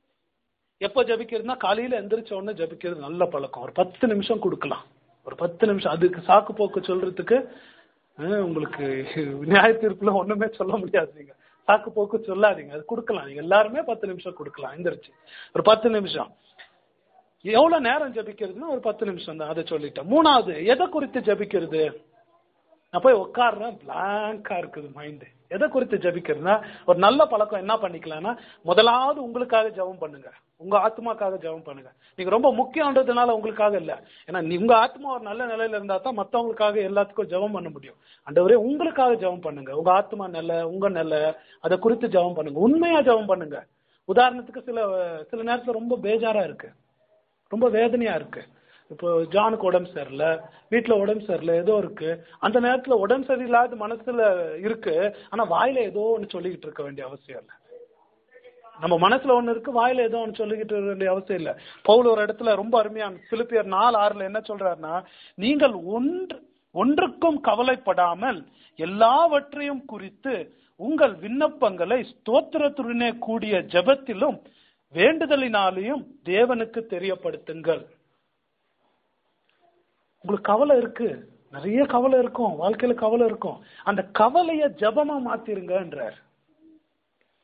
எப்போ ஜபிக்கிறதுனா காலையில எந்திரிச்ச உடனே ஜபிக்கிறது நல்ல பழக்கம் ஒரு பத்து நிமிஷம் கொடுக்கலாம் ஒரு பத்து நிமிஷம் அதுக்கு சாக்கு போக்கு சொல்றதுக்கு அஹ், உங்களுக்கு நியாய தீர்ப்புல ஒண்ணுமே சொல்ல முடியாது நீங்க சாக்கு போக்கு சொல்லாதீங்க அது கொடுக்கலாம் நீங்க எல்லாருமே பத்து நிமிஷம் கொடுக்கலாம் எந்திரிச்சு ஒரு பத்து நிமிஷம் எவ்வளவு நேரம் ஜபிக்கிறதுனா ஒரு பத்து நிமிஷம் தான் அதை சொல்லிட்டேன் மூணாவது எதை குறித்து ஜபிக்கிறது நான் போய் உட்காடுறேன் பிளாங்கா இருக்குது மைண்டு எதை குறித்து ஜபிக்கிறதுனா ஒரு நல்ல பழக்கம் என்ன பண்ணிக்கலாம்னா முதலாவது உங்களுக்காக ஜெபம் பண்ணுங்க உங்க ஆத்மாக்காக ஜெபம் பண்ணுங்க நீங்க ரொம்ப முக்கியன்றதுனால உங்களுக்காக இல்ல ஏன்னா நீ- உங்க ஆத்மா ஒரு நல்ல நிலையில இருந்தா தான் மத்தவங்களுக்காக எல்லாத்துக்கும் ஜெபம் பண்ண முடியும் ஆண்டவரே உங்களுக்காக ஜெபம் பண்ணுங்க உங்க ஆத்மா நிலை உங்க நிலை அதை குறித்து ஜெபம் பண்ணுங்க உண்மையா ஜெபம் பண்ணுங்க உதாரணத்துக்கு சில சில நேரத்துல ரொம்ப பேஜாரா இருக்கு ரொம்ப வேதனையா இருக்கு இப்போ ஜானுக்கு உடம்பு சரியில்லை வீட்டுல உடம்பு சரியில்லை ஏதோ இருக்கு அந்த நேரத்துல உடம்பு சரியில்லாத மனசுல இருக்கு ஆனா வாயில ஏதோ ஒண்ணு சொல்லிக்கிட்டு இருக்க வேண்டிய அவசியம் இல்லை நம்ம மனசுல ஒண்ணு இருக்கு வாயில ஏதோ ஒண்ணு சொல்லிக்கிட்டு இருக்க வேண்டிய அவசியம் இல்ல பவுல் ஒரு இடத்துல ரொம்ப அருமையான பிலிப்பியர் நாலு ஆறுல என்ன சொல்றாருன்னா நீங்கள் ஒன்று ஒன்றுக்கும் கவலைப்படாமல் எல்லாவற்றையும் குறித்து உங்கள் விண்ணப்பங்களை ஸ்தோத்திரத்துடனே கூடிய ஜெபத்திலும் வேண்டுதலினாலேயும் தேவனுக்கு தெரியப்படுத்துங்கள் உங்களுக்கு கவலை இருக்கு நிறைய கவலை இருக்கும் வாழ்க்கையில கவலை இருக்கும் அந்த கவலைய ஜெபமா மாத்திருங்கன்றார்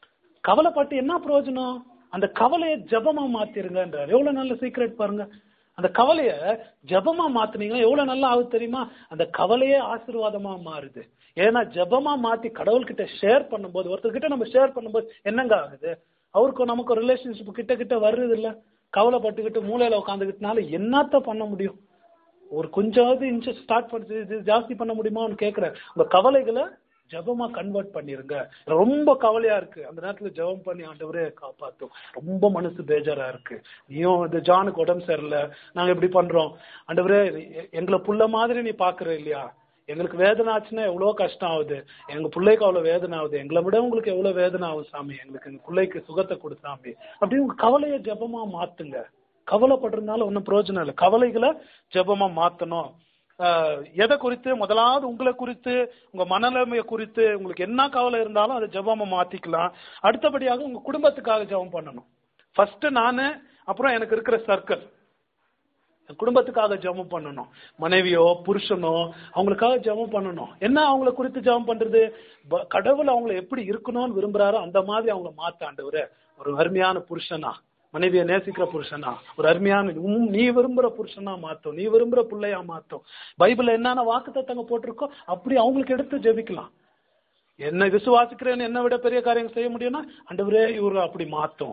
கவலைப்பட்டு என்ன பிரயோஜனம் அந்த கவலையை ஜெபமா மாத்திருங்கன்றார் எவ்வளவு நல்ல சீக்ரெட் பாருங்க அந்த கவலைய ஜெபமா மாத்துனீங்கன்னா எவ்வளவு நல்லா ஆகுது தெரியுமா அந்த கவலையே ஆசீர்வாதமா மாறுது ஏன்னா ஜெபமா மாத்தி கடவுள்கிட்ட ஷேர் பண்ணும்போது ஒருத்தர்கிட்ட நம்ம ஷேர் பண்ணும்போது என்னங்க ஆகுது அவருக்கும் நமக்கு ரிலேஷன்ஷிப் கிட்ட கிட்ட வருது இல்ல கவலைப்பட்டுக்கிட்டு மூலையில உட்காந்துக்கிட்டனால என்னத்த பண்ண முடியும் ஒரு கொஞ்சமாவது இன்ச்சஸ் ஸ்டார்ட் பண்ணி இது ஜாஸ்தி பண்ண முடியுமான்னு கேட்கிறேன் உங்க கவலைகளை ஜெபமா கன்வெர்ட் பண்ணிருங்க ரொம்ப கவலையா இருக்கு அந்த நேரத்துல ஜெபம் பண்ணி ஆண்டவரே காப்பாத்தும் ரொம்ப மனசு பேஜாரா இருக்கு நீயும் இந்த ஜானுக்கு உடம்பு சரியில்லை நாங்க இப்படி பண்றோம் ஆண்டவரே எ- எங்களை புள்ள மாதிரி நீ பாக்குற இல்லையா எங்களுக்கு வேதனை ஆச்சுன்னா எவ்வளவு கஷ்டம் ஆகுது எங்க பிள்ளைக்கு அவ்வளவு வேதனை ஆகுது எங்களை விட உங்களுக்கு எவ்வளவு வேதனை ஆகும் சாமி எங்களுக்கு எங்க பிள்ளைக்கு சுகத்தை கொடு சாமி அப்படி உங்க கவலையை ஜெபமா மாத்துங்க கவலைப்படுறதுனால ஒன்றும் பிரயோஜனம் இல்லை கவலைகளை ஜெபமா மாத்தணும் ஆஹ் எதை குறித்து முதலாவது உங்களை குறித்து உங்க மனநிலைமையை குறித்து உங்களுக்கு என்ன கவலை இருந்தாலும் அதை ஜெபமா மாத்திக்கலாம் அடுத்தபடியாக உங்க குடும்பத்துக்காக ஜெபம் பண்ணணும் ஃபர்ஸ்ட் நானு அப்புறம் எனக்கு இருக்கிற சர்க்கிள் குடும்பத்துக்காக ஜெபம் பண்ணணும் மனைவியோ புருஷனோ அவங்களுக்காக ஜெபம் பண்ணணும் என்ன அவங்கள குறித்து ஜெபம் பண்றது ப- கடவுள் அவங்கள எப்படி இருக்கணும்னு விரும்புறாரோ அந்த மாதிரி அவங்கள மாத்தாண்டவரு ஒரு அருமையான புருஷனா மனைவியை நேசிக்கிற புருஷனா ஒரு அருமையான உம் நீ விரும்புற புருஷனா மாத்தும் நீ விரும்புற பிள்ளையா மாத்தும் பைபிள்ல என்னென்ன வாக்குத்தத்தங்க போட்டிருக்கோ அப்படி அவங்களுக்கு எடுத்து ஜெபிக்கலாம் என்ன விசுவாசிக்கிறேன்னு என்ன விட பெரிய காரியம் செய்ய முடியும்னா ஆண்டவரே இவரை அப்படி மாத்தும்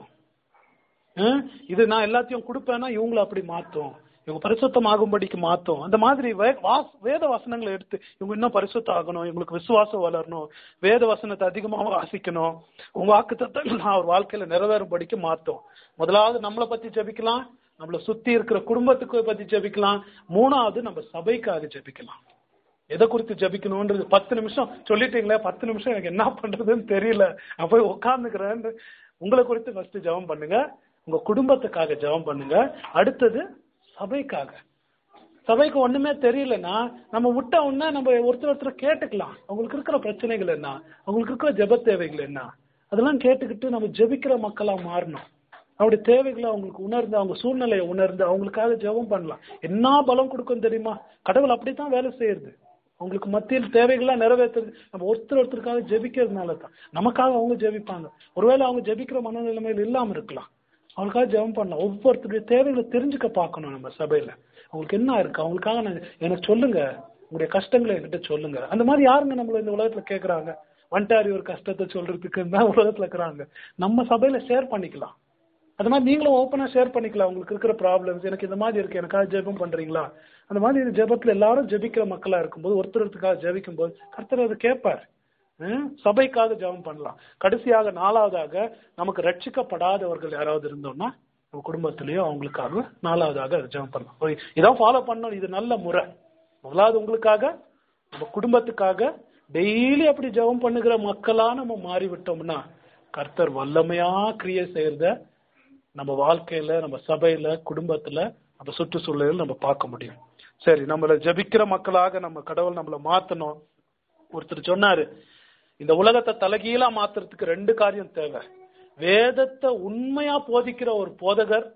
ஹம்? இது நான் எல்லாத்தையும் கொடுப்பேன்னா இவங்கள அப்படி மாத்தும் இவங்க பரிசுத்தம் ஆகும்படிக்கு மாத்தும் அந்த மாதிரி வே- வாஸ்- வேத வசனங்களை எடுத்து இவங்க இன்னும் பரிசுத்தம் ஆகணும் இவங்களுக்கு விசுவாசம் வளரணும் வேத வசனத்தை அதிகமா வாசிக்கணும் உங்க வாக்குத்தத்தங்கள் நான் அவர் வாழ்க்கையில நிறைவேறும்படிக்கு மாத்தும் முதலாவது நம்மளை பத்தி ஜெபிக்கலாம் நம்மளை சுத்தி இருக்கிற குடும்பத்துக்கு பத்தி ஜெபிக்கலாம் மூணாவது நம்ம சபைக்காக ஜெபிக்கலாம் எதை குறித்து ஜபிக்கணும்ன்றது பத்து நிமிஷம் சொல்லிட்டீங்களே பத்து நிமிஷம் எனக்கு என்ன பண்றதுன்னு தெரியல நான் போய் உட்காந்துக்கிறேன் உங்களை குறித்து ஃபர்ஸ்ட் ஜெபம் பண்ணுங்க உங்க குடும்பத்துக்காக ஜெபம் பண்ணுங்க அடுத்தது சபைக்காக சபைக்கு ஒண்ணுமே தெரியலன்னா நம்ம விட்ட உடனே நம்ம ஒருத்தர் ஒருத்தர் கேட்டுக்கலாம் அவங்களுக்கு இருக்கிற பிரச்சனைகள் என்ன அவங்களுக்கு இருக்கிற ஜெப தேவைகள் என்ன அதெல்லாம் கேட்டுக்கிட்டு நம்ம ஜெபிக்கிற மக்களா மாறணும் அவருடைய தேவைகளை அவங்களுக்கு உணர்ந்து அவங்க சூழ்நிலையை உணர்ந்து அவங்களுக்காக ஜெபம் பண்ணலாம் என்ன பலம் கொடுக்கும் தெரியுமா கடவுள் அப்படித்தான் வேலை செய்யுது அவங்களுக்கு மத்தியில் தேவைகள்லாம் நிறைவேற்றுறது நம்ம ஒருத்தர் ஒருத்தருக்காக ஜெபிக்கிறதுனால தான் நமக்காக அவங்க ஜெபிப்பாங்க ஒருவேளை அவங்க ஜெபிக்கிற மனநிலைமையில் இல்லாம இருக்கலாம் அவங்களுக்காக ஜெபம் பண்ணலாம் ஒவ்வொருத்தருடைய தேவைகளை தெரிஞ்சுக்க பார்க்கணும் நம்ம சபையில அவங்களுக்கு என்ன இருக்கு அவங்களுக்காக நான் எனக்கு சொல்லுங்க உங்களுடைய கஷ்டங்களை என்கிட்ட சொல்லுங்க அந்த மாதிரி யாருங்க நம்மள இந்த உலகத்துல கேக்குறாங்க வந்துட்டாரி ஒரு கஷ்டத்தை சொல்றதுக்கு தான் உலகத்துல இருக்கிறாங்க நம்ம சபையில ஷேர் பண்ணிக்கலாம் அது மாதிரி நீங்களும் ஓப்பனா ஷேர் பண்ணிக்கலாம் உங்களுக்கு இருக்கிற ப்ராப்ளம்ஸ் எனக்கு இந்த மாதிரி இருக்கு எனக்காக ஜெபம் பண்றீங்களா அந்த மாதிரி இந்த ஜெபத்துல எல்லாரும் ஜெபிக்கிற மக்களா இருக்கும்போது ஒருத்தர் ஒருத்தருக்காக ஜெபிக்கும் போது கர்த்தர் அதை கேட்பார் ஹம்? சபைக்காக ஜெபம் பண்ணலாம் கடைசியாக நாலாவதாக நமக்கு ரட்சிக்கப்படாதவர்கள் யாராவது இருந்தோம்னா நம்ம குடும்பத்திலேயோ அவங்களுக்காக நாலாவதாக அதை ஜெபம் பண்ணலாம் ஓ, இதான் ஃபாலோ பண்ணணும் இது நல்ல முறை முதலாவது உங்களுக்காக நம்ம குடும்பத்துக்காக டெய்லி அப்படி ஜெபம் பண்ணுகிற மக்களா நம்ம மாறி விட்டோம்னா கர்த்தர் வல்லமையா கிரியை செய்யறத நம்ம வாழ்க்கையில நம்ம சபையில குடும்பத்துல நம்ம சுற்றுச்சூழலில் நம்ம பார்க்க முடியும் சரி நம்மள ஜெபிக்கிற மக்களாக நம்ம கடவுள் நம்மள மாத்தணும் ஒருத்தர் சொன்னாரு இந்த உலகத்தை தலைகீழா மாத்துறதுக்கு ரெண்டு காரியம் தேவை வேதத்தை உண்மையா போதிக்கிற ஒரு போதகர்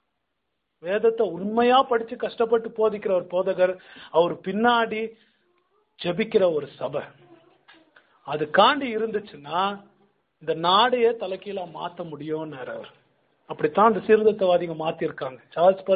வேதத்தை உண்மையா படிச்சு கஷ்டப்பட்டு போதிக்கிற ஒரு போதகர் அவர் பின்னாடி ஜெபிக்கிற ஒரு சபை அது காண்டி இருந்துச்சுன்னா இந்த நாடையே தலைகீழா மாத்த முடியும்னாரு அவர் அப்படித்தான் அந்த சீர்திருத்தவாதிங்க மாத்திருக்காங்க சார்ல்ஸ்